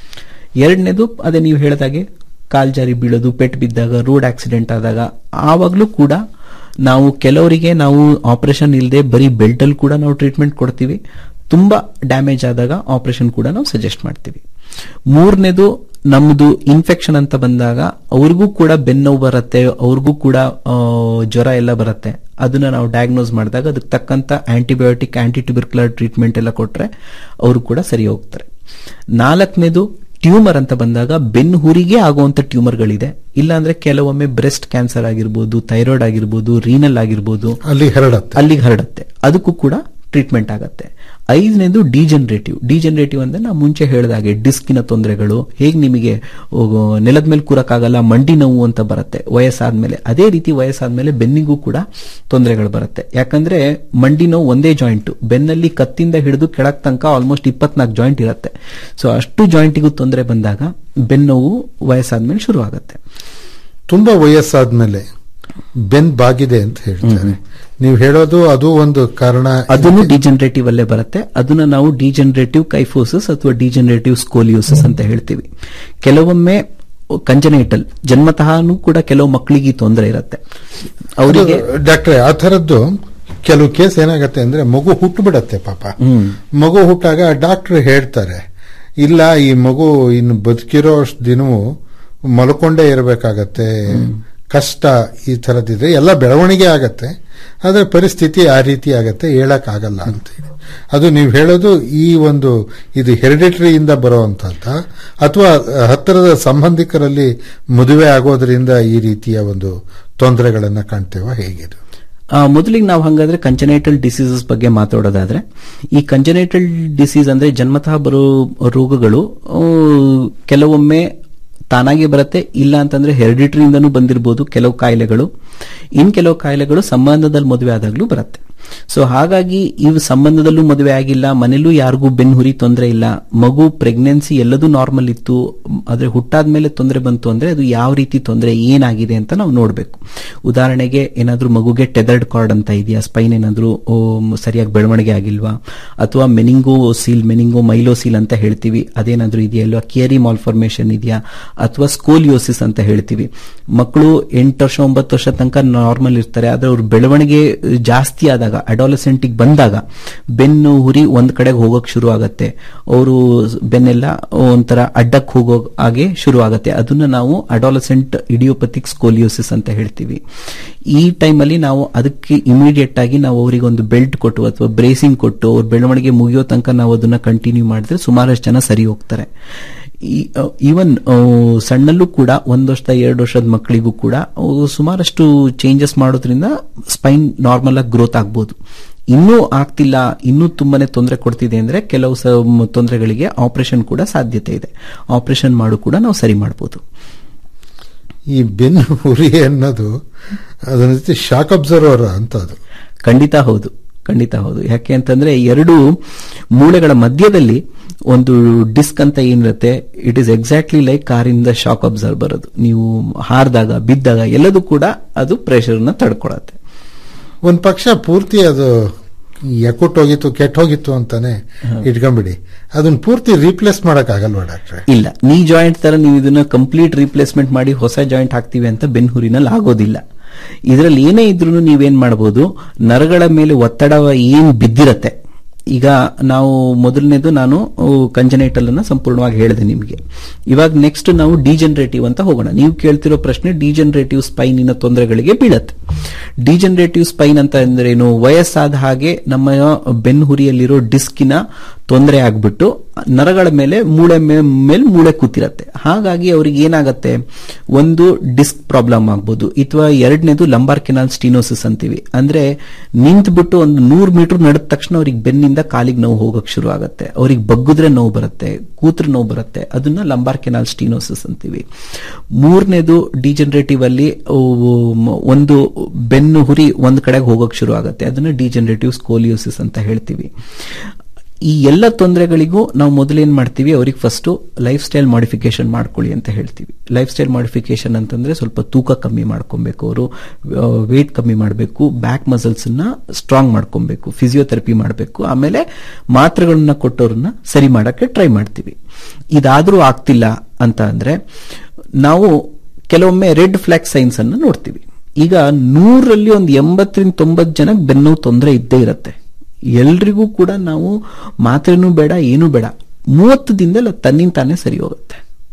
S15: ಎರಡನೇದು ಅದೇ ನೀವು ಹೇಳಿದಾಗೆ ಕಾಲ್ ಜಾರಿ ಬೀಳೋದು ಪೆಟ್ಟು ಬಿದ್ದಾಗ ರೋಡ್ ಆಕ್ಸಿಡೆಂಟ್ ಆದಾಗ ಆವಾಗಲೂ ಕೂಡ ನಾವು ಕೆಲವರಿಗೆ ನಾವು ಆಪರೇಷನ್ ಇಲ್ಲದೆ ಬರೀ ಬೆಲ್ಟ್ ಅಲ್ಲಿ ಕೂಡ ನಾವು ಟ್ರೀಟ್ಮೆಂಟ್ ಕೊಡ್ತೀವಿ ತುಂಬಾ ಡ್ಯಾಮೇಜ್ ಆದಾಗ ಆಪರೇಷನ್ ಕೂಡ ನಾವು ಸಜೆಸ್ಟ್ ಮಾಡ್ತೀವಿ ಮೂರನೇದು ನಮ್ದು ಇನ್ಫೆಕ್ಷನ್ ಅಂತ ಬಂದಾಗ ಅವ್ರಿಗೂ ಕೂಡ ಬೆನ್ನೋವು ಬರುತ್ತೆ ಅವ್ರಿಗೂ ಕೂಡ ಆ, ಜ್ವರ ಎಲ್ಲ ಬರುತ್ತೆ ಅದನ್ನ ನಾವು ಡಯಾಗ್ನೋಸ್ ಮಾಡಿದಾಗ ಅದಕ್ಕೆ ತಕ್ಕಂತ ಆಂಟಿಬಯೋಟಿಕ್ ಆಂಟಿ ಟ್ಯೂಬರ್ಕ್ಯುಲರ್ ಟ್ರೀಟ್ಮೆಂಟ್ ಎಲ್ಲ ಕೊಟ್ರೆ ಅವರು ಕೂಡ ಸರಿ ಹೋಗ್ತಾರೆ ನಾಲ್ಕನೇದು ಟ್ಯೂಮರ್ ಅಂತ ಬಂದಾಗ ಬೆನ್ನು ಹುರಿಗೆ ಆಗುವಂತ ಟ್ಯೂಮರ್ಗಳಿದೆ ಇಲ್ಲಾಂದ್ರೆ ಕೆಲವೊಮ್ಮೆ ಬ್ರೆಸ್ಟ್ ಕ್ಯಾನ್ಸರ್ ಆಗಿರ್ಬೋದು ಥೈರಾಯ್ಡ್ ಆಗಿರ್ಬೋದು ರೀನಲ್ ಆಗಿರ್ಬೋದು
S14: ಅಲ್ಲಿ ಹರಡತ್ತೆ
S15: ಅಲ್ಲಿಗೆ ಹರಡುತ್ತೆ ಅದಕ್ಕೂ ಕೂಡ ಟ್ರೀಟ್ಮೆಂಟ್ ಆಗತ್ತೆ ಐದನೇದು ಡಿಜನರೇಟಿವ್ ಡಿಜನರೇಟಿವ್ ಅಂದ್ರೆ ನಾವು ಮುಂಚೆ ಹೇಳಿದಾಗೆ ಡಿಸ್ಕಿನ ತೊಂದರೆಗಳು ಹೇಗೆ ನಿಮಗೆ ನೆಲದ ಮೇಲೆ ಕೂರಕ್ಕಾಗಲ್ಲ ಮಂಡಿ ನೋವು ಅಂತ ಬರುತ್ತೆ ವಯಸ್ಸಾದ್ಮೇಲೆ ಅದೇ ರೀತಿ ವಯಸ್ಸಾದ್ಮೇಲೆ ಬೆನ್ನಿಗೂ ಕೂಡ ತೊಂದರೆಗಳು ಬರುತ್ತೆ ಯಾಕಂದ್ರೆ ಮಂಡಿ ನೋವು ಒಂದೇ ಜಾಯಿಂಟ್ ಬೆನ್ನಲ್ಲಿ ಕತ್ತಿಂದ ಹಿಡಿದು ಕೆಳಕ್ ತನಕ ಆಲ್ಮೋಸ್ಟ್ ಇಪ್ಪತ್ನಾಲ್ಕು ಜಾಯಿಂಟ್ ಇರುತ್ತೆ ಸೊ ಅಷ್ಟು ಜಾಯಿಂಟಿಗೂ ತೊಂದರೆ ಬಂದಾಗ ಬೆನ್ನೋವು ವಯಸ್ಸಾದ್ಮೇಲೆ ಶುರು ಆಗುತ್ತೆ
S14: ತುಂಬಾ ವಯಸ್ಸಾದ್ಮೇಲೆ ಬೆನ್ ಬಾಗಿದೆ ಅಂತ ಹೇಳ್ತಾರೆ ನೀವು ಹೇಳೋದು ಅದು ಒಂದು ಕಾರಣ
S15: ಅದನ್ನು ಡಿಜನರೇಟಿವ್ ಅಲ್ಲೇ ಬರುತ್ತೆ ಅದನ್ನ ನಾವು ಡಿಜನರೇಟಿವ್ ಕೈಫೋಸಿಸ್ ಅಥವಾ ಡಿಜನರೇಟಿವ್ ಸ್ಕೋಲಿಯೋಸಿಸ್ ಅಂತ ಹೇಳ್ತೀವಿ ಕೆಲವೊಮ್ಮೆ ಕಂಜನೈಟಲ್ ಜನ್ಮತಃನೂ ಕೂಡ ಕೆಲವು ಮಕ್ಕಳಿಗೆ ಈ ತೊಂದರೆ ಇರುತ್ತೆ ಅವರಿಗೆ
S14: ಡಾಕ್ಟ್ರೆ ಆ ಥರದ್ದು ಕೆಲವು ಕೇಸ್ ಏನಾಗತ್ತೆ ಅಂದ್ರೆ ಮಗು ಹುಟ್ಟು ಬಿಡತ್ತೆ ಪಾಪ ಮಗು ಹುಟ್ಟಾಗ ಡಾಕ್ಟರ್ ಹೇಳ್ತಾರೆ ಇಲ್ಲ ಈ ಮಗು ಇನ್ನು ಬದುಕಿರೋ ಅಷ್ಟು ದಿನವೂ ಮಲ್ಕೊಂಡೇ ಇರಬೇಕಾಗತ್ತೆ ಕಷ್ಟ ಈ ಥರದ್ದಿದ್ರೆ ಎಲ್ಲ ಬೆಳವಣಿಗೆ ಆಗತ್ತೆ ಆದ್ರೆ ಪರಿಸ್ಥಿತಿ ಆ ರೀತಿ ಆಗತ್ತೆ ಹೇಳಕ್ ಆಗಲ್ಲ ಅಂತ ಹೇಳಿ ಅದು ನೀವು ಹೇಳೋದು ಈ ಒಂದು ಇದು ಹೆರಿಡಿಟರಿಯಿಂದ ಬರುವಂತಹದ್ದ ಅಥವಾ ಹತ್ತಿರದ ಸಂಬಂಧಿಕರಲ್ಲಿ ಮದುವೆ ಆಗೋದ್ರಿಂದ ಈ ರೀತಿಯ ಒಂದು ತೊಂದರೆಗಳನ್ನ ಕಾಣ್ತೇವ ಹೇಗಿದು
S15: ಆ, ಮೊದಲಿಗೆ ನಾವು ಹಂಗಾದ್ರೆ ಕಂಜನೈಟಲ್ ಡಿಸೀಸಸ್ ಬಗ್ಗೆ ಮಾತಾಡೋದಾದ್ರೆ ಈ ಕಂಜನೈಟಲ್ ಡಿಸೀಸ್ ಅಂದ್ರೆ ಜನ್ಮತಃ ಬರೋ ರೋಗಗಳು ಆ, ಕೆಲವೊಮ್ಮೆ ತಾನಾಗಿ ಬರುತ್ತೆ ಇಲ್ಲ ಅಂತಂದ್ರೆ ಹೆರಿಡಿಟರಿಯಿಂದನೂ ಬಂದಿರಬಹುದು ಕೆಲವು ಕಾಯಿಲೆಗಳು ಇನ್ ಕೆಲವು ಕಾಯಿಲೆಗಳು ಸಂಬಂಧದಲ್ಲಿ ಮದುವೆ ಆದಾಗ್ಲೂ ಬರುತ್ತೆ ಸೊ ಹಾಗಾಗಿ ಇವು ಸಂಬಂಧದಲ್ಲೂ ಮದುವೆ ಆಗಿಲ್ಲ ಮನೇಲೂ ಯಾರಿಗೂ ಬೆನ್ಹುರಿ ತೊಂದರೆ ಇಲ್ಲ ಮಗು ಪ್ರೆಗ್ನೆನ್ಸಿ ಎಲ್ಲದೂ ನಾರ್ಮಲ್ ಇತ್ತು ಆದ್ರೆ ಹುಟ್ಟಾದ್ಮೇಲೆ ತೊಂದರೆ ಬಂತು ಅಂದ್ರೆ ಅದು ಯಾವ ರೀತಿ ತೊಂದರೆ ಏನಾಗಿದೆ ಅಂತ ನಾವು ನೋಡಬೇಕು ಉದಾಹರಣೆಗೆ ಏನಾದ್ರೂ ಮಗುಗೆ ಟೆದರ್ಡ್ ಕಾರ್ಡ್ ಅಂತ ಇದೆಯಾ ಸ್ಪೈನ್ ಏನಾದ್ರೂ ಓಮ್, ಸರಿಯಾಗಿ ಬೆಳವಣಿಗೆ ಆಗಿಲ್ವಾ ಅಥವಾ ಮೆನಿಂಗೋ ಸೀಲ್ ಮೆನಿಂಗೋ ಮೈಲೋಸೀಲ್ ಅಂತ ಹೇಳ್ತೀವಿ ಅದೇನಾದ್ರೂ ಇದೆಯಾ ಇಲ್ವಾ ಕೇರಿ ಮಾಲ್ಫಾರ್ಮೇಶನ್ ಇದೆಯಾ ಅಥವಾ ಸ್ಕೋಲಿಯೋಸಿಸ್ ಅಂತ ಹೇಳ್ತೀವಿ ಮಕ್ಕಳು ಎಂಟು ವರ್ಷ ಒಂಬತ್ತು ವರ್ಷ ತನಕ ನಾರ್ಮಲ್ ಇರ್ತಾರೆ ಆದ್ರೆ ಅವ್ರ ಬೆಳವಣಿಗೆ ಜಾಸ್ತಿ ಆದಾಗ ಅಡಾಲಸೆಂಟಿಗೆ ಬಂದಾಗ ಬೆನ್ನು ಹುರಿ ಒಂದ್ ಕಡೆಗೆ ಹೋಗೋಕ್ ಶುರು ಆಗತ್ತೆ ಅವರು ಬೆನ್ನೆಲ್ಲ ಒಂಥರ ಅಡ್ಡಕ್ಕೆ ಹೋಗೋ ಹಾಗೆ ಶುರು ಆಗತ್ತೆ ಅದನ್ನ ನಾವು ಅಡಾಲಸೆಂಟ್ ಇಡಿಯೋಪತಿಕ್ ಸ್ಕೋಲಿಯೋಸಿಸ್ ಅಂತ ಹೇಳ್ತೀವಿ ಈ ಟೈಮಲ್ಲಿ ನಾವು ಅದಕ್ಕೆ ಇಮಿಡಿಯೇಟ್ ಆಗಿ ನಾವು ಅವರಿಗೆ ಒಂದು ಬೆಲ್ಟ್ ಕೊಟ್ಟು ಅಥವಾ ಬ್ರೇಸಿಂಗ್ ಕೊಟ್ಟು ಅವ್ರ ಬೆಳವಣಿಗೆ ಮುಗಿಯೋ ತನಕ ನಾವು ಅದನ್ನ ಕಂಟಿನ್ಯೂ ಮಾಡಿದ್ರೆ ಸುಮಾರಷ್ಟು ಜನ ಸರಿ ಹೋಗ್ತಾರೆ ಈವನ್ ಸಣ್ಣಲ್ಲೂ ಕೂಡ ಒಂದ್ ವರ್ಷದ ಎರಡು ವರ್ಷದ ಮಕ್ಕಳಿಗೂ ಕೂಡ ಅವು ಸುಮಾರಷ್ಟು ಚೇಂಜಸ್ ಮಾಡೋದ್ರಿಂದ ಸ್ಪೈನ್ ನಾರ್ಮಲ್ ಆಗಿ ಗ್ರೋತ್ ಆಗ್ಬೋದು ಇನ್ನೂ ಆಗ್ತಿಲ್ಲ ಇನ್ನೂ ತುಂಬಾನೇ ತೊಂದರೆ ಕೊಡ್ತಿದೆ ಅಂದ್ರೆ ಕೆಲವು ಸ ತೊಂದರೆಗಳಿಗೆ ಆಪರೇಷನ್ ಕೂಡ ಸಾಧ್ಯತೆ ಇದೆ ಆಪರೇಷನ್ ಮಾಡು ಕೂಡ ನಾವು ಸರಿ ಮಾಡಬಹುದು
S14: ಈ ಬೆನ್ನು ಹುರಿ ಅನ್ನೋದು ಅದನ್ನ ಜೊತೆ ಶಾಕ್ ಅಬ್ಸರ್ವರ್ ಅಂತ ಅದು
S15: ಖಂಡಿತ ಹೌದು ಖಂಡಿತ ಹೌದು ಯಾಕೆ ಅಂತಂದ್ರೆ ಎರಡು ಮೂಳೆಗಳ ಮಧ್ಯದಲ್ಲಿ ಒಂದು ಡಿಸ್ಕ್ ಅಂತ ಏನಿರುತ್ತೆ ಇಟ್ ಈಸ್ ಎಕ್ಸಾಕ್ಟ್ಲಿ ಲೈಕ್ ಕಾರಿಂದ ಶಾಕ್ ಅಬ್ಸರ್ವರ್ ಅದು ನೀವು ಹಾರಿದಾಗ ಬಿದ್ದಾಗ ಎಲ್ಲದೂ ಕೂಡ ಅದು ಪ್ರೆಷರ್ನ ತಡ್ಕೊಳತ್ತೆ
S14: ಒಂದ್ ಪಕ್ಷ ಪೂರ್ತಿ ಅದು ಎಕುಟ್ ಹೋಗಿತ್ತು ಕೆಟ್ಟ ಹೋಗಿತ್ತು ಅಂತಾನೆ ಇಟ್ಕೊಂಬಿಡಿ ಅದನ್ನ ಪೂರ್ತಿ ರೀಪ್ಲೇಸ್ ಮಾಡಕ್ ಆಗಲ್ವಾ ಡಾಕ್ಟ್ರೆ
S15: ಇಲ್ಲ ನೀ ಜಾಯಿಂಟ್ ತರ ನೀವು ಇದನ್ನ ಕಂಪ್ಲೀಟ್ ರೀಪ್ಲೇಸ್ಮೆಂಟ್ ಮಾಡಿ ಹೊಸ ಜಾಯಿಂಟ್ ಹಾಕ್ತಿವಿ ಅಂತ ಬೆನ್ಹುರಿನಲ್ಲಿ ಆಗೋದಿಲ್ಲ ಇದರಲ್ಲಿ ಏನೇ ಇದ್ರೂ ನೀವೇನ್ ಮಾಡಬಹುದು ನರಗಳ ಮೇಲೆ ಒತ್ತಡ ಏನ್ ಬಿದ್ದಿರತ್ತೆ ಈಗ ನಾವು ಮೊದಲನೇದು ನಾನು ಕಂಜನೈಟಲ್ ಅನ್ನ ಸಂಪೂರ್ಣವಾಗಿ ಹೇಳಿದೆ ನಿಮಗೆ ಇವಾಗ ನೆಕ್ಸ್ಟ್ ನಾವು ಡಿಜನರೇಟಿವ್ ಅಂತ ಹೋಗೋಣ ನೀವು ಕೇಳ್ತಿರೋ ಪ್ರಶ್ನೆ ಡಿಜನರೇಟಿವ್ ಸ್ಪೈನಿನ ತೊಂದರೆಗಳಿಗೆ ಬೀಳತ್ತೆ ಡಿಜನರೇಟಿವ್ ಸ್ಪೈನ್ ಅಂತ ಅಂದ್ರೇನು ವಯಸ್ಸಾದ ಹಾಗೆ ನಮ್ಮ ಬೆನ್ಹುರಿಯಲ್ಲಿರೋ ಡಿಸ್ಕಿನ ತೊಂದರೆ ಆಗ್ಬಿಟ್ಟು ನರಗಳ ಮೇಲೆ ಮೂಳೆ ಮೇಲೆ ಮೂಳೆ ಕೂತಿರತ್ತೆ ಹಾಗಾಗಿ ಅವ್ರಿಗೆ ಏನಾಗತ್ತೆ ಒಂದು ಡಿಸ್ಕ್ ಪ್ರಾಬ್ಲಮ್ ಆಗ್ಬೋದು ಅಥವಾ ಎರಡನೇದು ಲಂಬಾರ್ ಕೆನಾಲ್ ಸ್ಟೀನೋಸಿಸ್ ಅಂತೀವಿ ಅಂದ್ರೆ ನಿಂತ್ಬಿಟ್ಟು ಒಂದು ನೂರು ಮೀಟರ್ ನಡೆದ ತಕ್ಷಣ ಅವ್ರಿಗೆ ಬೆನ್ನಿಂದ ಕಾಲಿಗೆ ನೋವು ಹೋಗಕ್ ಶುರು ಆಗುತ್ತೆ ಅವ್ರಿಗೆ ಬಗ್ಗಿದ್ರೆ ನೋವು ಬರುತ್ತೆ ಕೂತ್ರೆ ನೋವು ಬರುತ್ತೆ ಅದನ್ನ ಲಂಬಾರ್ ಕೆನಾಲ್ ಸ್ಟೀನೋಸಿಸ್ ಅಂತೀವಿ ಮೂರನೇದು ಡಿಜನರೇಟಿವ್ ಅಲ್ಲಿ ಒಂದು ಬೆನ್ನು ಹುರಿ ಒಂದ್ ಕಡೆಗೆ ಹೋಗಕ್ ಶುರು ಆಗುತ್ತೆ ಅದನ್ನ ಡಿಜನರೇಟಿವ್ ಸ್ಕೋಲಿಯೋಸಿಸ್ ಅಂತ ಹೇಳ್ತೀವಿ ಈ ಎಲ್ಲ ತೊಂದರೆಗಳಿಗೂ ನಾವು ಮೊದಲೇನ್ ಮಾಡ್ತೀವಿ ಅವ್ರಿಗೆ ಫಸ್ಟ್ ಲೈಫ್ ಸ್ಟೈಲ್ ಮಾಡಿಫಿಕೇಶನ್ ಮಾಡ್ಕೊಳ್ಳಿ ಅಂತ ಹೇಳ್ತೀವಿ ಲೈಫ್ ಸ್ಟೈಲ್ ಮಾಡಿಫಿಕೇಶನ್ ಅಂತಂದ್ರೆ ಸ್ವಲ್ಪ ತೂಕ ಕಮ್ಮಿ ಮಾಡ್ಕೊಬೇಕು ಅವರು ವೇಟ್ ಕಮ್ಮಿ ಮಾಡಬೇಕು ಬ್ಯಾಕ್ ಮಸಲ್ಸ್ ನ ಸ್ಟ್ರಾಂಗ್ ಮಾಡ್ಕೊಬೇಕು ಫಿಸಿಯೋಥೆರಪಿ ಮಾಡಬೇಕು ಆಮೇಲೆ ಮಾತ್ರೆಗಳನ್ನ ಕೊಟ್ಟವ್ರನ್ನ ಸರಿ ಮಾಡಕ್ಕೆ ಟ್ರೈ ಮಾಡ್ತೀವಿ ಇದಾದ್ರೂ ಆಗ್ತಿಲ್ಲ ಅಂತ ಅಂದ್ರೆ ನಾವು ಕೆಲವೊಮ್ಮೆ ರೆಡ್ ಫ್ಲಾಗ್ ಸೈನ್ಸ್ ಅನ್ನ ನೋಡ್ತೀವಿ ಈಗ ನೂರಲ್ಲಿ ಒಂದು ಎಂಬತ್ತರಿಂದ ತೊಂಬತ್ತು ಜನಕ್ಕೆ ಬೆನ್ನು ತೊಂದರೆ ಇದ್ದೇ ಇರುತ್ತೆ ಎಲ್ರಿಗೂ ಕೂಡ ನಾವು ಮಾತ್ರೆನೂ ಬೇಡ ಏನೂ ಬೇಡ ಮೂವತ್ತು ದಿನದಲ್ಲಿ ತನ್ನಿಂದ ತಾನೇ ಸರಿ ಹೋಗುತ್ತೆ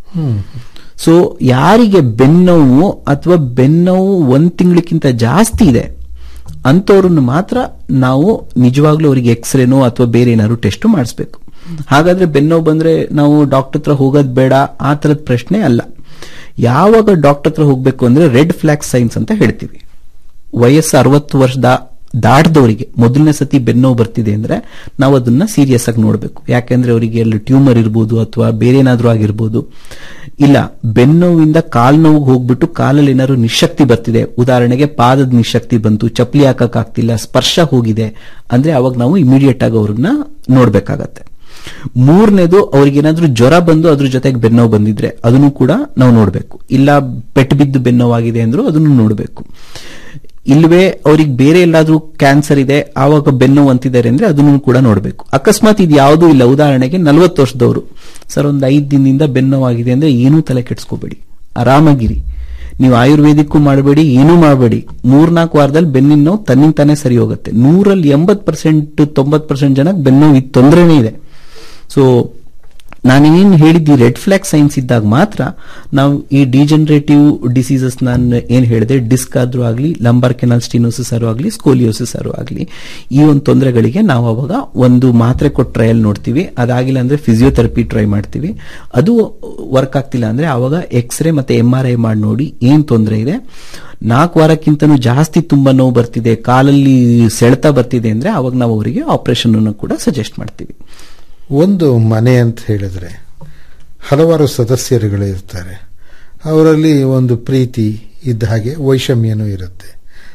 S15: ಸೊ ಯಾರಿಗೆ ಬೆನ್ನೋವು ಅಥವಾ ಬೆನ್ನೋವು ಒಂದ್ ತಿಂಗಳಕ್ಕಿಂತ ಜಾಸ್ತಿ ಇದೆ ಅಂತವ್ರನ್ನ ಮಾತ್ರ ನಾವು ನಿಜವಾಗ್ಲೂ ಅವರಿಗೆ ಎಕ್ಸ್ರೇನೋ ಅಥವಾ ಬೇರೆ ಏನಾದ್ರು ಟೆಸ್ಟ್ ಮಾಡಿಸ್ಬೇಕು ಹಾಗಾದ್ರೆ ಬೆನ್ನೋವು ಬಂದ್ರೆ ನಾವು ಡಾಕ್ಟರ್ ಹತ್ರ ಹೋಗೋದ್ ಬೇಡ ಆ ತರದ ಪ್ರಶ್ನೆ ಅಲ್ಲ ಯಾವಾಗ ಡಾಕ್ಟರ್ ಹತ್ರ ಹೋಗ್ಬೇಕು ಅಂದ್ರೆ ರೆಡ್ ಫ್ಲಾಗ್ ಸೈನ್ಸ್ ಅಂತ ಹೇಳ್ತೀವಿ ವಯಸ್ಸು ಅರವತ್ತು ವರ್ಷದ ದಾಟದವರಿಗೆ ಮೊದಲನೇ ಸತಿ ಬೆನ್ನೋವು ಬರ್ತಿದೆ ಅಂದ್ರೆ ನಾವು ಅದನ್ನ ಸೀರಿಯಸ್ ಆಗಿ ನೋಡಬೇಕು ಯಾಕೆಂದ್ರೆ ಅವರಿಗೆ ಅಲ್ಲಿ ಟ್ಯೂಮರ್ ಇರ್ಬೋದು ಅಥವಾ ಬೇರೆ ಏನಾದ್ರೂ ಆಗಿರ್ಬೋದು ಇಲ್ಲ ಬೆನ್ನೋವಿಂದ ಕಾಲ್ ನೋವು ಹೋಗ್ಬಿಟ್ಟು ಕಾಲಲ್ಲಿ ಏನಾದ್ರು ನಿಶಕ್ತಿ ಬರ್ತಿದೆ ಉದಾಹರಣೆಗೆ ಪಾದದ ನಿಶಕ್ತಿ ಬಂತು ಚಪ್ಪಲಿ ಹಾಕಕ್ ಆಗ್ತಿಲ್ಲ ಸ್ಪರ್ಶ ಹೋಗಿದೆ ಅಂದ್ರೆ ಅವಾಗ ನಾವು ಇಮಿಡಿಯೇಟ್ ಆಗಿ ಅವ್ರನ್ನ ನೋಡ್ಬೇಕಾಗತ್ತೆ ಮೂರನೇದು ಅವ್ರಿಗೇನಾದ್ರೂ ಜ್ವರ ಬಂದು ಅದ್ರ ಜೊತೆಗೆ ಬೆನ್ನೋವು ಬಂದಿದ್ರೆ ಅದನ್ನು ಕೂಡ ನಾವು ನೋಡಬೇಕು ಇಲ್ಲ ಪೆಟ್ಟು ಬಿದ್ದು ಬೆನ್ನೋವಾಗಿದೆ ಅಂದ್ರೂ ಅದನ್ನು ನೋಡಬೇಕು ಇಲ್ವೇ ಅವ್ರಿಗೆ ಬೇರೆ ಎಲ್ಲಾದ್ರೂ ಕ್ಯಾನ್ಸರ್ ಇದೆ ಆವಾಗ ಬೆನ್ನು ಅಂತಿದ್ದಾರೆ ಅಂದ್ರೆ ಅದನ್ನು ಕೂಡ ನೋಡಬೇಕು ಅಕಸ್ಮಾತ್ ಇದು ಯಾವುದೂ ಇಲ್ಲ ಉದಾಹರಣೆಗೆ ನಲವತ್ತು ವರ್ಷದವರು ಸರ್ ಒಂದು ಐದು ದಿನದಿಂದ ಬೆನ್ನೋವಾಗಿದೆ ಅಂದ್ರೆ ಏನೂ ತಲೆ ಕೆಡಿಸ್ಕೋಬೇಡಿ ಆರಾಮಾಗಿರಿ ನೀವು ಆಯುರ್ವೇದಿಕ್ಕೂ ಮಾಡಬೇಡಿ ಏನೂ ಮಾಡಬೇಡಿ ಮೂರ್ನಾಲ್ಕು ವಾರದಲ್ಲಿ ಬೆನ್ನಿನ ನೋವು ತನ್ನಿಂದ ತಾನೇ ಸರಿ ಹೋಗುತ್ತೆ ನೂರಲ್ಲಿ ಎಂಬತ್ ಪರ್ಸೆಂಟ್ ತೊಂಬತ್ ಪರ್ಸೆಂಟ್ ಜನಕ್ಕೆ ಬೆನ್ನು ಇದು ತೊಂದರೆನೇ ಇದೆ ಸೊ ನಾನೇನು ಹೇಳಿದ್ದಿ ರೆಡ್ ಫ್ಲಾಗ್ ಸೈನ್ಸ್ ಇದ್ದಾಗ ಮಾತ್ರ ನಾವು ಈ ಡಿಜನರೇಟಿವ್ ಡಿಸೀಸಸ್ ನಾನು ಏನ್ ಹೇಳಿದೆ ಡಿಸ್ಕ್ ಆದ್ರೂ ಆಗಲಿ ಲಂಬಾರ್ ಕೆನಾಲ್ ಸ್ಟಿನೋಸಿಸ್ ಆರು ಆಗಲಿ ಸ್ಕೋಲಿಯೋಸಿಸ್ ಆರು ಆಗಲಿ ಈ ಒಂದು ತೊಂದರೆಗಳಿಗೆ ನಾವು ಅವಾಗ ಒಂದು ಮಾತ್ರೆ ಕೊಟ್ಟು ಟ್ರಯಲ್ ನೋಡ್ತೀವಿ ಅದಾಗಿಲ್ಲ ಅಂದ್ರೆ ಫಿಸಿಯೋಥೆರಪಿ ಟ್ರೈ ಮಾಡ್ತೀವಿ ಅದು ವರ್ಕ್ ಆಗ್ತಿಲ್ಲ ಅಂದ್ರೆ ಅವಾಗ ಎಕ್ಸ್ರೇ ಮತ್ತೆ ಎಂ ಆರ್ ಐ ಮಾಡಿ ನೋಡಿ ಏನ್ ತೊಂದರೆ ಇದೆ ನಾಲ್ಕು ವಾರಕ್ಕಿಂತನೂ ಜಾಸ್ತಿ ತುಂಬಾ ನೋವು ಬರ್ತಿದೆ ಕಾಲಲ್ಲಿ ಸೆಳೆತ ಬರ್ತಿದೆ ಅಂದ್ರೆ ಅವಾಗ ನಾವು ಅವರಿಗೆ ಆಪರೇಷನ್ ಕೂಡ ಸಜೆಸ್ಟ್ ಮಾಡ್ತೀವಿ
S14: ಒಂದು ಮನೆ ಅಂತ ಹೇಳಿದ್ರೆ ಹಲವಾರು ಸದಸ್ಯರುಗಳು ಇರ್ತಾರೆ ಅವರಲ್ಲಿ ಒಂದು ಪ್ರೀತಿ ಇದ್ದ ಹಾಗೆ ವೈಷಮ್ಯನೂ ಇರುತ್ತೆ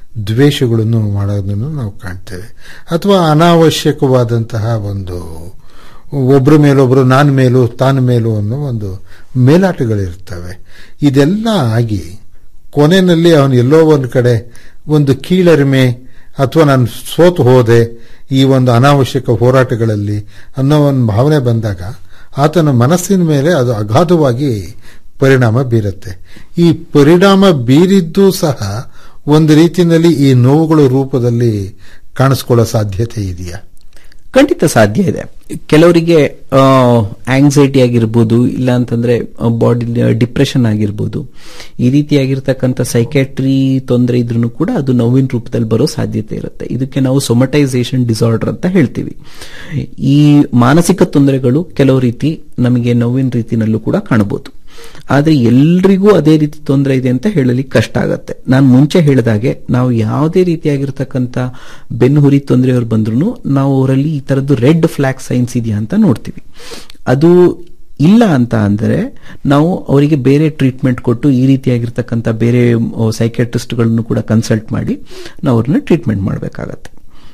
S14: ದ್ವೇಷಗಳನ್ನು ಮಾಡೋದನ್ನು ನಾವು ಕಾಣ್ತೇವೆ ಅಥವಾ ಅನಾವಶ್ಯಕವಾದಂತಹ ಒಂದು ಒಬ್ಬರ ಮೇಲೊಬ್ರು ನಾನು ಮೇಲೂ ತಾನು ಮೇಲೂ ಅನ್ನೋ ಒಂದು ಮೇಲಾಟಗಳಿರ್ತವೆ ಇದೆಲ್ಲ ಆಗಿ ಕೊನೆಯಲ್ಲಿ ಅವನು ಎಲ್ಲೋ ಒಂದು ಕಡೆ ಒಂದು ಕೀಳರಿಮೆ ಅಥವಾ ನಾನು ಸೋತು ಹೋದೆ ಈ ಒಂದು ಅನಾವಶ್ಯಕ ಹೋರಾಟಗಳಲ್ಲಿ ಅನ್ನೋ ಒಂದು ಭಾವನೆ ಬಂದಾಗ ಆತನ ಮನಸ್ಸಿನ ಮೇಲೆ ಅದು ಅಗಾಧವಾಗಿ ಪರಿಣಾಮ ಬೀರುತ್ತೆ ಈ ಪರಿಣಾಮ ಬೀರಿದ್ದು ಸಹ ಒಂದು ರೀತಿಯಲ್ಲಿ ಈ ನೋವುಗಳ ರೂಪದಲ್ಲಿ ಕಾಣಿಸ್ಕೊಳ್ಳೋ ಸಾಧ್ಯತೆ ಇದೆಯಾ
S15: ಖಂಡಿತ ಸಾಧ್ಯ ಇದೆ ಕೆಲವರಿಗೆ ಆಂಗ್ಸೈಟಿ ಆಗಿರ್ಬೋದು ಇಲ್ಲ ಅಂತಂದ್ರೆ ಬಾಡಿ ಡಿಪ್ರೆಷನ್ ಆಗಿರ್ಬೋದು ಈ ರೀತಿಯಾಗಿರ್ತಕ್ಕಂಥ ಸೈಕ್ಯಾಟ್ರಿ ತೊಂದರೆ ಇದ್ರೂ ಕೂಡ ಅದು ನೋವಿನ ರೂಪದಲ್ಲಿ ಬರೋ ಸಾಧ್ಯತೆ ಇರುತ್ತೆ ಇದಕ್ಕೆ ನಾವು ಸೊಮಟೈಸೇಷನ್ ಡಿಸಾರ್ಡರ್ ಅಂತ ಹೇಳ್ತೀವಿ ಈ ಮಾನಸಿಕ ತೊಂದರೆಗಳು ಕೆಲವು ರೀತಿ ನಮಗೆ ನೋವಿನ ರೀತಿನಲ್ಲೂ ಕೂಡ ಕಾಣಬಹುದು ಆದ್ರೆ ಎಲ್ರಿಗೂ ಅದೇ ರೀತಿ ತೊಂದರೆ ಇದೆ ಅಂತ ಹೇಳಲಿಕ್ಕೆ ಕಷ್ಟ ಆಗತ್ತೆ ನಾನು ಮುಂಚೆ ಹೇಳಿದಾಗೆ ನಾವು ಯಾವುದೇ ರೀತಿಯಾಗಿರ್ತಕ್ಕಂಥ ಬೆನ್ನುಹುರಿ ತೊಂದರೆಯವರು ಬಂದ್ರು ನಾವು ಅವರಲ್ಲಿ ಈ ತರದ್ದು ರೆಡ್ ಫ್ಲಾಗ್ ಸೈನ್ಸ್ ಇದೆಯಾ ಅಂತ ನೋಡ್ತೀವಿ ಅದು ಇಲ್ಲ ಅಂತ ಅಂದ್ರೆ ನಾವು ಅವರಿಗೆ ಬೇರೆ ಟ್ರೀಟ್ಮೆಂಟ್ ಕೊಟ್ಟು ಈ ರೀತಿಯಾಗಿರ್ತಕ್ಕಂಥ ಬೇರೆ ಸೈಕ್ಯಾಟ್ರಿಸ್ಟ್ಗಳನ್ನು ಕೂಡ ಕನ್ಸಲ್ಟ್ ಮಾಡಿ ನಾವು ಅವ್ರನ್ನ ಟ್ರೀಟ್ಮೆಂಟ್ ಮಾಡಬೇಕಾಗತ್ತೆ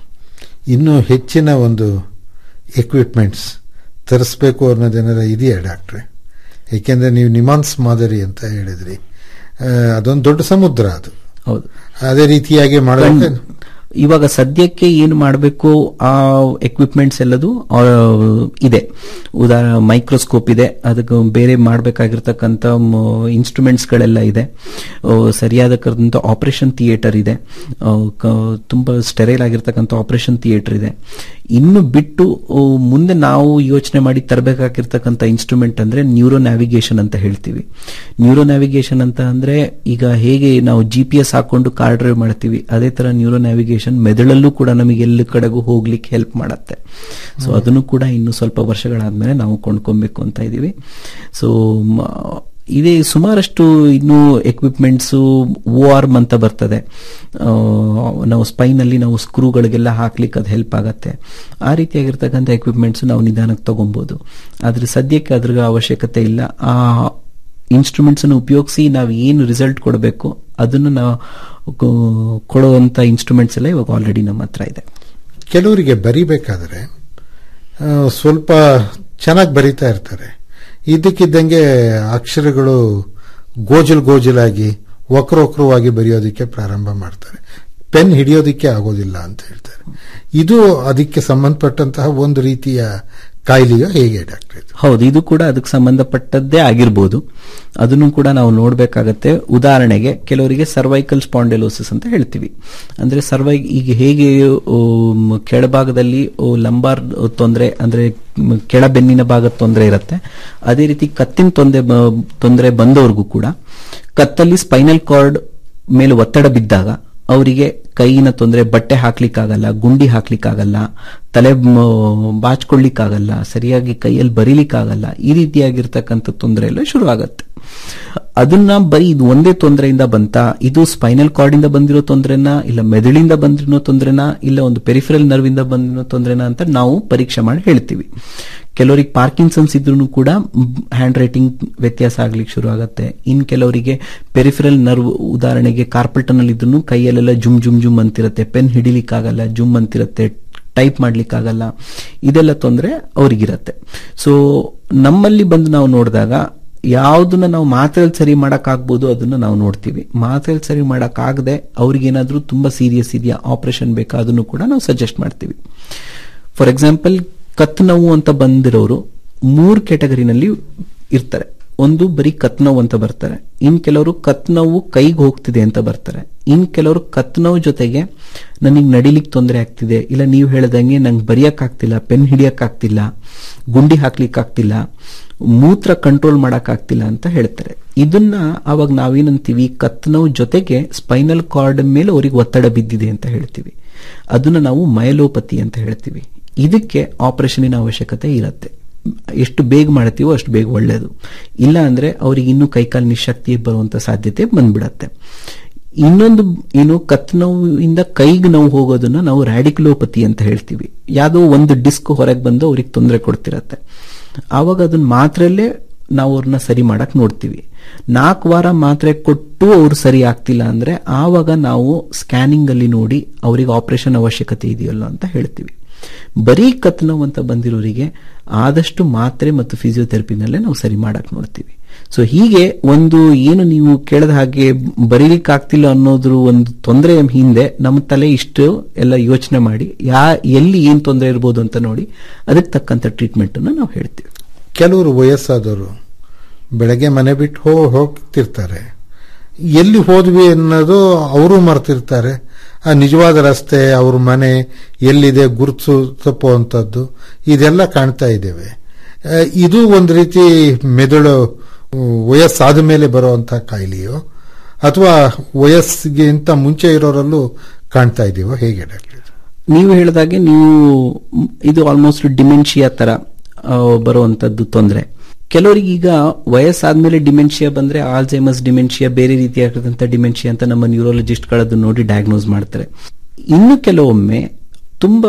S14: ಇನ್ನು ಹೆಚ್ಚಿನ ಒಂದು ಎಕ್ವಿಪ್ಮೆಂಟ್ಸ್ ತರಿಸ್ಬೇಕು ಅನ್ನೋದೇನಾರ ಇದೆಯಾ ಡಾಕ್ಟ್ರೆ ಏಕೆಂದ್ರೆ ನೀವು ನಿಮಾನ್ಸ್ ಮಾದರಿ ಅಂತ ಹೇಳಿದ್ರಿ ಆ, ಅದೊಂದು ದೊಡ್ಡ ಸಮುದ್ರ ಅದು
S15: ಹೌದು
S14: ಅದೇ ರೀತಿಯಾಗಿ ಮಾಡಬೇಕು
S15: ಇವಾಗ ಸದ್ಯಕ್ಕೆ ಏನು ಮಾಡಬೇಕು ಆ ಎಕ್ವಿಪ್ಮೆಂಟ್ಸ್ ಎಲ್ಲದು ಆ, ಇದೆ ಉದಾಹರಣೆ ಮೈಕ್ರೋಸ್ಕೋಪ್ ಇದೆ ಅದಕ್ಕೆ ಬೇರೆ ಮಾಡಬೇಕಾಗಿರ್ತಕ್ಕಂಥ ಇನ್ಸ್ಟ್ರೂಮೆಂಟ್ಸ್ ಗಳೆಲ್ಲ ಇದೆ ಆ, ಸರಿಯಾದ ಆಪರೇಷನ್ ಥಿಯೇಟರ್ ಇದೆ ಆ, ಕ- ತುಂಬಾ ಸ್ಟೆರೈಲ್ ಆಗಿರ್ತಕ್ಕಂಥ ಆಪರೇಷನ್ ಥಿಯೇಟರ್ ಇದೆ ಇನ್ನು ಬಿಟ್ಟು ಆ, ಮುಂದೆ ನಾವು ಯೋಚನೆ ಮಾಡಿ ತರಬೇಕಾಗಿರ್ತಕ್ಕಂಥ ಇನ್ಸ್ಟ್ರೂಮೆಂಟ್ ಅಂದ್ರೆ ನ್ಯೂರೋ ನ್ಯಾವಿಗೇಷನ್ ಅಂತ ಹೇಳ್ತೀವಿ ನ್ಯೂರೋ ನ್ಯಾವಿಗೇಷನ್ ಅಂತ ಅಂದ್ರೆ ಈಗ ಹೇಗೆ ನಾವು ಜಿ ಪಿ ಎಸ್ ಹಾಕೊಂಡು ಕಾರ್ ಡ್ರೈವ್ ಮಾಡ್ತೀವಿ ಅದೇ ತರ ನ್ಯೂರೋ ನ್ಯಾವಿಗೇಷನ್ ಮೆದುಳಲ್ಲೂ ಕೂಡ ನಮಗೆ ಎಲ್ಲ ಕಡೆಗೂ ಹೋಗ್ಲಿಕ್ಕೆ ಹೆಲ್ಪ್ ಮಾಡತ್ತೆ ಸೊ ಅದನ್ನು ಕೂಡ ಇನ್ನು ಸ್ವಲ್ಪ ವರ್ಷಗಳಾದ್ಮೇಲೆ ನಾವು ಕೊಂಡ್ಕೊಬೇಕು ಅಂತ ಇದೀವಿ ಸೊ ಇದೇ ಸುಮಾರಷ್ಟು ಇನ್ನು ಎಕ್ವಿಪ್ಮೆಂಟ್ಸ್ ಓ ಆರ್ಮ್ ಅಂತ ಬರ್ತದೆ ಆ, ನಾವು ಸ್ಪೈನ್ ಅಲ್ಲಿ ನಾವು ಸ್ಕ್ರೂಗಳಿಗೆಲ್ಲ ಹಾಕ್ಲಿಕ್ಕೆ ಅದು ಹೆಲ್ಪ್ ಆಗತ್ತೆ ಆ ರೀತಿಯಾಗಿರ್ತಕ್ಕಂಥ ಎಕ್ವಿಪ್ಮೆಂಟ್ಸ್ ನಾವು ನಿಧಾನಕ್ಕೆ ತಗೊಬಹುದು ಆದ್ರೆ ಸದ್ಯಕ್ಕೆ ಅದ್ರ ಅವಶ್ಯಕತೆ ಇಲ್ಲ ಆ ಇನ್ಸ್ಟ್ರೂಮೆಂಟ್ಸ್ ಅನ್ನು ಉಪಯೋಗಿಸಿ ನಾವು ಏನು ರಿಸಲ್ಟ್ ಕೊಡಬೇಕು ಅದನ್ನು ನಾವು ಕೊ- ಕೊಡುವಂತ ಇನ್ಸ್ಟ್ರೂಮೆಂಟ್ಸ್ ಎಲ್ಲ ಇವಾಗ ಆಲ್ರೆಡಿ ನಮ್ಮ ಹತ್ರ ಇದೆ
S14: ಕೆಲವರಿಗೆ ಬರಿಬೇಕಾದ್ರೆ ಆ, ಸ್ವಲ್ಪ ಚೆನ್ನಾಗಿ ಬರಿತಾ ಇರ್ತಾರೆ ಇದಕ್ಕಿದ್ದಂಗೆ ಅಕ್ಷರಗಳು ಗೋಜಲ್ ಗೋಜಲಾಗಿ ವಕ್ರವಕ್ರವಾಗಿ ಬರೆಯೋದಕ್ಕೆ ಪ್ರಾರಂಭ ಮಾಡ್ತಾರೆ ಪೆನ್ ಹಿಡಿಯೋದಕ್ಕೆ ಆಗೋದಿಲ್ಲ ಅಂತ ಹೇಳ್ತಾರೆ ಇದು ಅದಕ್ಕೆ ಸಂಬಂಧಪಟ್ಟಂತಹ ಒಂದು ರೀತಿಯ ಕಾಯಿಲೆಯೋ ಹೇಗೆ ಡಾಕ್ಟರ್
S15: ಹೌದು ಇದು ಕೂಡ ಅದಕ್ಕೆ ಸಂಬಂಧಪಟ್ಟದ್ದೇ ಆಗಿರ್ಬೋದು ಅದನ್ನು ಕೂಡ ನಾವು ನೋಡಬೇಕಾಗತ್ತೆ ಉದಾಹರಣೆಗೆ ಕೆಲವರಿಗೆ ಸರ್ವೈಕಲ್ ಸ್ಪಾಂಡೆಲೋಸಿಸ್ ಅಂತ ಹೇಳ್ತೀವಿ ಅಂದ್ರೆ ಸರ್ವೈ ಈಗ ಹೇಗೆ ಉಮ್, ಕೆಳಭಾಗದಲ್ಲಿ ಉ, ಲಂಬಾರ್ ತೊಂದರೆ ಅಂದ್ರೆ ಮ್, ಕೆಳಬೆನ್ನಿನ ಭಾಗದ ತೊಂದರೆ ಇರುತ್ತೆ ಅದೇ ರೀತಿ ಕತ್ತಿನ ತೊಂದರೆ ತೊಂದರೆ ಬಂದವ್ರಿಗೂ ಕೂಡ ಕತ್ತಲ್ಲಿ ಸ್ಪೈನಲ್ ಕಾರ್ಡ್ ಮೇಲೆ ಒತ್ತಡ ಬಿದ್ದಾಗ ಅವರಿಗೆ ಕೈಯಿನ ತೊಂದರೆ ಬಟ್ಟೆ ಹಾಕ್ಲಿಕ್ಕಾಗಲ್ಲ ಗುಂಡಿ ಹಾಕ್ಲಿಕ್ಕಾಗಲ್ಲ ತಲೆ ಮ್, ಬಾಚ್ಕೊಳ್ಳಿಕ್ಕಾಗಲ್ಲ ಸರಿಯಾಗಿ ಕೈಯಲ್ಲಿ ಬರೀಲಿಕ್ಕಾಗಲ್ಲ ಈ ರೀತಿಯಾಗಿರ್ತಕ್ಕಂಥ ತೊಂದರೆ ಎಲ್ಲ ಶುರು ಆಗತ್ತೆ ಅದನ್ನ ಬರೀ ಇದು ಒಂದೇ ತೊಂದರೆಯಿಂದ ಬಂತ ಇದು ಸ್ಪೈನಲ್ ಕಾರ್ಡ್ ಇಂದ ಬಂದಿರೋ ತೊಂದರೆನ ಇಲ್ಲ ಮೆದುಳಿಂದ ಬಂದಿರೋ ತೊಂದರೆನ ಇಲ್ಲ ಒಂದು ಪೆರಿಫರಲ್ ನರ್ವ್ ಇಂದ ಬಂದಿರೋ ತೊಂದರೆನ ಅಂತ ನಾವು ಪರೀಕ್ಷೆ ಮಾಡಿ ಹೇಳ್ತೀವಿ ಕೆಲವರಿಗೆ ಪಾರ್ಕಿನ್ಸನ್ಸ್ ಇದ್ರೂ ಕೂಡ ಹ್ಯಾಂಡ್ ರೈಟಿಂಗ್ ವ್ಯತ್ಯಾಸ ಆಗ್ಲಿಕ್ಕೆ ಶುರು ಆಗುತ್ತೆ ಇನ್ ಕೆಲವರಿಗೆ ಪೆರಿಫರಲ್ ನರ್ವ್ ಉದಾಹರಣೆಗೆ ಕಾರ್ಪಲ್ ಟನಲ್ ಇದ್ರೂ ಕೈಯಲ್ಲೆಲ್ಲ ಜುಮ್ ಜುಮ್ ಜುಮ್ ಅಂತಿರುತ್ತೆ ಪೆನ್ ಹಿಡಿಲಿಕ್ಕಾಗಲ್ಲ ಜುಮ್ ಅಂತಿರುತ್ತೆ ಟೈಪ್ ಮಾಡ್ಲಿಕ್ಕಾಗಲ್ಲ ಇದೆಲ್ಲ ತೊಂದರೆ ಅವ್ರಿಗಿರತ್ತೆ ಸೊ ನಮ್ಮಲ್ಲಿ ಬಂದು ನಾವು ನೋಡಿದಾಗ ಯಾವ್ದನ್ನ ನಾವು ಮಾತ್ರೆಯಲ್ಲಿ ಸರಿ ಮಾಡಕ್ಕಾಗ್ಬೋದು ಅದನ್ನ ನಾವು ನೋಡ್ತೀವಿ ಮಾತ್ರೆಯಲ್ಲಿ ಸರಿ ಮಾಡಕ್ಕಾಗದೆ ಅವ್ರಿಗೇನಾದ್ರೂ ತುಂಬಾ ಸೀರಿಯಸ್ ಇದೆಯಾ ಆಪರೇಷನ್ ಬೇಕಾ ಅದನ್ನು ಕೂಡ ನಾವು ಸಜೆಸ್ಟ್ ಮಾಡ್ತೀವಿ ಫಾರ್ ಎಕ್ಸಾಂಪಲ್ ಕತ್ತು ನೋವು ಅಂತ ಬಂದಿರೋರು ಮೂರ್ ಕ್ಯಾಟಗರಿನಲ್ಲಿ ಇರ್ತಾರೆ ಒಂದು ಬರೀ ಕತ್ ನೋವು ಅಂತ ಬರ್ತಾರೆ ಇನ್ ಕೆಲವರು ಕತ್ ನೋವು ಕೈಗೆ ಹೋಗ್ತಿದೆ ಅಂತ ಬರ್ತಾರೆ ಇನ್ ಕೆಲವರು ಕತ್ ನೋವು ಜೊತೆಗೆ ನನಗೆ ನಡಿಲಿಕ್ಕೆ ತೊಂದರೆ ಆಗ್ತಿದೆ ಇಲ್ಲ ನೀವು ಹೇಳ್ದಂಗೆ ನಂಗೆ ಬರೆಯಕ್ ಆಗ್ತಿಲ್ಲ ಪೆನ್ ಹಿಡಿಯಕ್ ಆಗ್ತಿಲ್ಲ ಗುಂಡಿ ಹಾಕ್ಲಿಕ್ಕೆ ಆಗ್ತಿಲ್ಲ ಮೂತ್ರ ಕಂಟ್ರೋಲ್ ಮಾಡಕ್ ಆಗ್ತಿಲ್ಲ ಅಂತ ಹೇಳ್ತಾರೆ ಇದನ್ನ ಅವಾಗ ನಾವೇನಂತೀವಿ ಕತ್ ನೋವು ಜೊತೆಗೆ ಸ್ಪೈನಲ್ ಕಾರ್ಡ್ ಮೇಲೆ ಅವ್ರಿಗೆ ಒತ್ತಡ ಬಿದ್ದಿದೆ ಅಂತ ಹೇಳ್ತೀವಿ ಅದನ್ನ ನಾವು ಮಯಲೋಪತಿ ಅಂತ ಹೇಳ್ತೀವಿ ಇದಕ್ಕೆ ಆಪರೇಷನಿನ ಅವಶ್ಯಕತೆ ಇರುತ್ತೆ ಎಷ್ಟು ಬೇಗ ಮಾಡ್ತೀವೋ ಅಷ್ಟು ಬೇಗ ಒಳ್ಳೆಯದು ಇಲ್ಲ ಅಂದ್ರೆ ಅವ್ರಿಗೆ ಇನ್ನೂ ಕೈಕಾಲು ನಿಶಕ್ತಿ ಬರುವಂತ ಸಾಧ್ಯತೆ ಬಂದ್ಬಿಡತ್ತೆ ಇನ್ನೊಂದು ಏನು ಕತ್ ನೋವಿಂದ ಕೈಗೆ ನೋವು ಹೋಗೋದನ್ನ ನಾವು ರ್ಯಾಡಿಕ್ಯುಲೋಪತಿ ಅಂತ ಹೇಳ್ತೀವಿ ಯಾವುದೋ ಒಂದು ಡಿಸ್ಕ್ ಹೊರಗೆ ಬಂದು ಅವ್ರಿಗೆ ತೊಂದರೆ ಕೊಡ್ತಿರತ್ತೆ ಆವಾಗ ಅದನ್ನ ಮಾತ್ರಲ್ಲೇ ನಾವು ಅವ್ರನ್ನ ಸರಿ ಮಾಡಕ್ ನೋಡ್ತೀವಿ ನಾಲ್ಕು ವಾರ ಮಾತ್ರೆ ಕೊಟ್ಟು ಅವ್ರು ಸರಿ ಆಗ್ತಿಲ್ಲ ಅಂದ್ರೆ ಆವಾಗ ನಾವು ಸ್ಕ್ಯಾನಿಂಗ್ ಅಲ್ಲಿ ನೋಡಿ ಅವರಿಗೆ ಆಪರೇಷನ್ ಅವಶ್ಯಕತೆ ಇದೆಯಲ್ಲ ಅಂತ ಹೇಳ್ತೀವಿ ಬರೀ ಕತ್ ನೋವು ಅಂತ ಬಂದಿರೋರಿಗೆ ಆದಷ್ಟು ಮಾತ್ರೆ ಮತ್ತು ಫಿಸಿಯೋಥೆರಪಿನಲ್ಲೇ ನಾವು ಸರಿ ಮಾಡಕ್ ನೋಡ್ತೀವಿ ಸೊ ಹೀಗೆ ಒಂದು ಏನು ನೀವು ಕೇಳದ ಹಾಗೆ ಬರೀಲಿಕ್ಕೆ ಆಗ್ತಿಲ್ಲ ಅನ್ನೋದ್ರ ಒಂದು ತೊಂದರೆ ಹಿಂದೆ ನಮ್ಮ ತಲೆ ಇಷ್ಟು ಎಲ್ಲ ಯೋಚನೆ ಮಾಡಿ ಯಾ ಎಲ್ಲಿ ಏನ್ ತೊಂದರೆ ಇರ್ಬೋದು ಅಂತ ನೋಡಿ ಅದಕ್ಕೆ ತಕ್ಕಂತ ಟ್ರೀಟ್ಮೆಂಟ್ ಅನ್ನು ನಾವು ಹೇಳ್ತೀವಿ
S14: ಕೆಲವರು ವಯಸ್ಸಾದವರು ಬೆಳಗ್ಗೆ ಮನೆ ಬಿಟ್ಟು ಹೋ ಹೋಗ್ತಿರ್ತಾರೆ ಎಲ್ಲಿ ಹೋದ್ವಿ ಅನ್ನೋದು ಅವರು ಮರ್ತಿರ್ತಾರೆ ಆ ನಿಜವಾದ ರಸ್ತೆ ಅವ್ರ ಮನೆ ಎಲ್ಲಿದೆ ಗುರುತು ತಪ್ಪುವಂಥದ್ದು ಇದೆಲ್ಲ ಕಾಣ್ತಾ ಇದ್ದೇವೆ ಆ, ಇದು ಒಂದು ರೀತಿ ಮೆದುಳು ವಯಸ್ಸಾದ ಮೇಲೆ ಬರುವಂಥ ಕಾಯಿಲೆಯೋ ಅಥವಾ ವಯಸ್ಸಿಗಿಂತ ಮುಂಚೆ ಇರೋರಲ್ಲೂ ಕಾಣ್ತಾ ಇದೀವೋ ಹೇಗೆ ಡಾಕ್ಟರ್
S15: ನೀವು ಹೇಳಿದಾಗೆ ನೀವು ಮ್, ಇದು ಆಲ್ಮೋಸ್ಟ್ ಡಿಮೆನ್ಷಿಯಾ ತರ ಆ, ಬರುವಂತದ್ದು ತೊಂದರೆ ಕೆಲವರಿಗೆ ಈಗ ವಯಸ್ಸಾದ್ಮೇಲೆ ಡಿಮೆನ್ಷಿಯಾ ಬಂದ್ರೆ ಆಲ್ಝೈಮಸ್ ಡಿಮೆನ್ಷಿಯಾ ಬೇರೆ ರೀತಿಯಾಗಿರ್ತಂಥ ಡಿಮೆನ್ಷಿಯಾ ಅಂತ ನಮ್ಮ ನ್ಯೂರಾಲಜಿಸ್ಟ್ಗಳದ್ದು ನೋಡಿ ಡಯಾಗ್ನೋಸ್ ಮಾಡ್ತಾರೆ ಇನ್ನು ಕೆಲವೊಮ್ಮೆ ತುಂಬಾ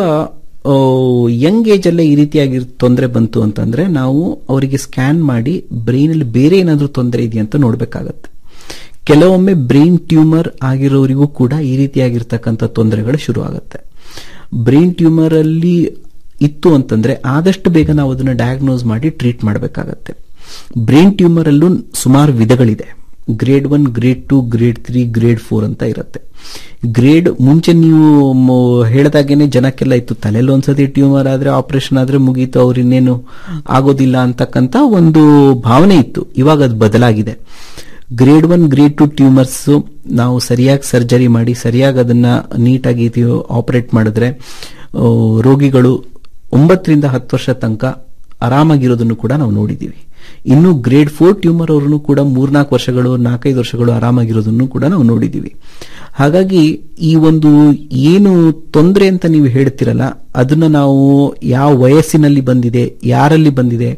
S15: ಯಂಗ್ ಏಜ್ ಅಲ್ಲೇ ಈ ರೀತಿಯಾಗಿ ತೊಂದರೆ ಬಂತು ಅಂತಂದ್ರೆ ನಾವು ಅವರಿಗೆ ಸ್ಕ್ಯಾನ್ ಮಾಡಿ ಬ್ರೈನ್ ಅಲ್ಲಿ ಬೇರೆ ಏನಾದ್ರೂ ತೊಂದರೆ ಇದೆಯಾ ಅಂತ ನೋಡ್ಬೇಕಾಗತ್ತೆ ಕೆಲವೊಮ್ಮೆ ಬ್ರೈನ್ ಟ್ಯೂಮರ್ ಆಗಿರೋರಿಗೂ ಕೂಡ ಈ ರೀತಿಯಾಗಿರ್ತಕ್ಕಂಥ ತೊಂದರೆಗಳು ಶುರು ಆಗುತ್ತೆ ಬ್ರೈನ್ ಟ್ಯೂಮರ್ ಅಲ್ಲಿ ಇತ್ತು ಅಂತಂದ್ರೆ ಆದಷ್ಟು ಬೇಗ ನಾವು ಅದನ್ನ ಡಯಾಗ್ನೋಸ್ ಮಾಡಿ ಟ್ರೀಟ್ ಮಾಡಬೇಕಾಗತ್ತೆ ಬ್ರೈನ್ ಟ್ಯೂಮರ್ ಅಲ್ಲೂ ಸುಮಾರು ವಿಧಗಳಿದೆ grade one grade two grade three grade four ಅಂತ ಇರುತ್ತೆ ಗ್ರೇಡ್ ಮುಂಚೆ ನೀವು ಮ- ಹೇಳ್ದಾಗೇನೆ ಜನಕ್ಕೆಲ್ಲ ಇತ್ತು ತಲೆಯಲ್ಲಿ ಒಂದ್ಸತಿ ಟ್ಯೂಮರ್ ಆದ್ರೆ ಆಪರೇಷನ್ ಆದ್ರೆ ಮುಗೀತು ಅವ್ರು ಇನ್ನೇನು ಆಗೋದಿಲ್ಲ ಅಂತಕ್ಕಂತ ಒಂದು ಭಾವನೆ ಇತ್ತು ಇವಾಗ ಅದು ಬದಲಾಗಿದೆ grade one grade two tumours ನಾವು ಸರಿಯಾಗಿ ಸರ್ಜರಿ ಮಾಡಿ ಸರಿಯಾಗಿ ಅದನ್ನ ನೀಟಾಗಿ ಆಪರೇಟ್ ಮಾಡಿದ್ರೆ ಆ, ರೋಗಿಗಳು ಒಂಬತ್ತರಿಂದ ಹತ್ತು ವರ್ಷ ತನಕ ಆರಾಮಾಗಿರೋದನ್ನು ಕೂಡ ನಾವು ನೋಡಿದ್ದೀವಿ ಇನ್ನು ಗ್ರೇಡ್ ಫೋರ್ ಟ್ಯೂಮರ್ ಅವ್ರನ್ನು ಕೂಡ ಮೂರ್ನಾಲ್ಕು ವರ್ಷಗಳು ನಾಲ್ಕೈದು ವರ್ಷಗಳು ಆರಾಮಾಗಿರೋದನ್ನು ಕೂಡ ನಾವು ನೋಡಿದ್ದೀವಿ ಹಾಗಾಗಿ ಈ ಒಂದು ಏನು ತೊಂದರೆ ಅಂತ ನೀವು ಹೇಳ್ತಿರಲ್ಲ ಅದನ್ನ ನಾವು ಯಾವ ವಯಸ್ಸಿನಲ್ಲಿ ಬಂದಿದೆ ಯಾರಲ್ಲಿ ಬಂದಿದೆ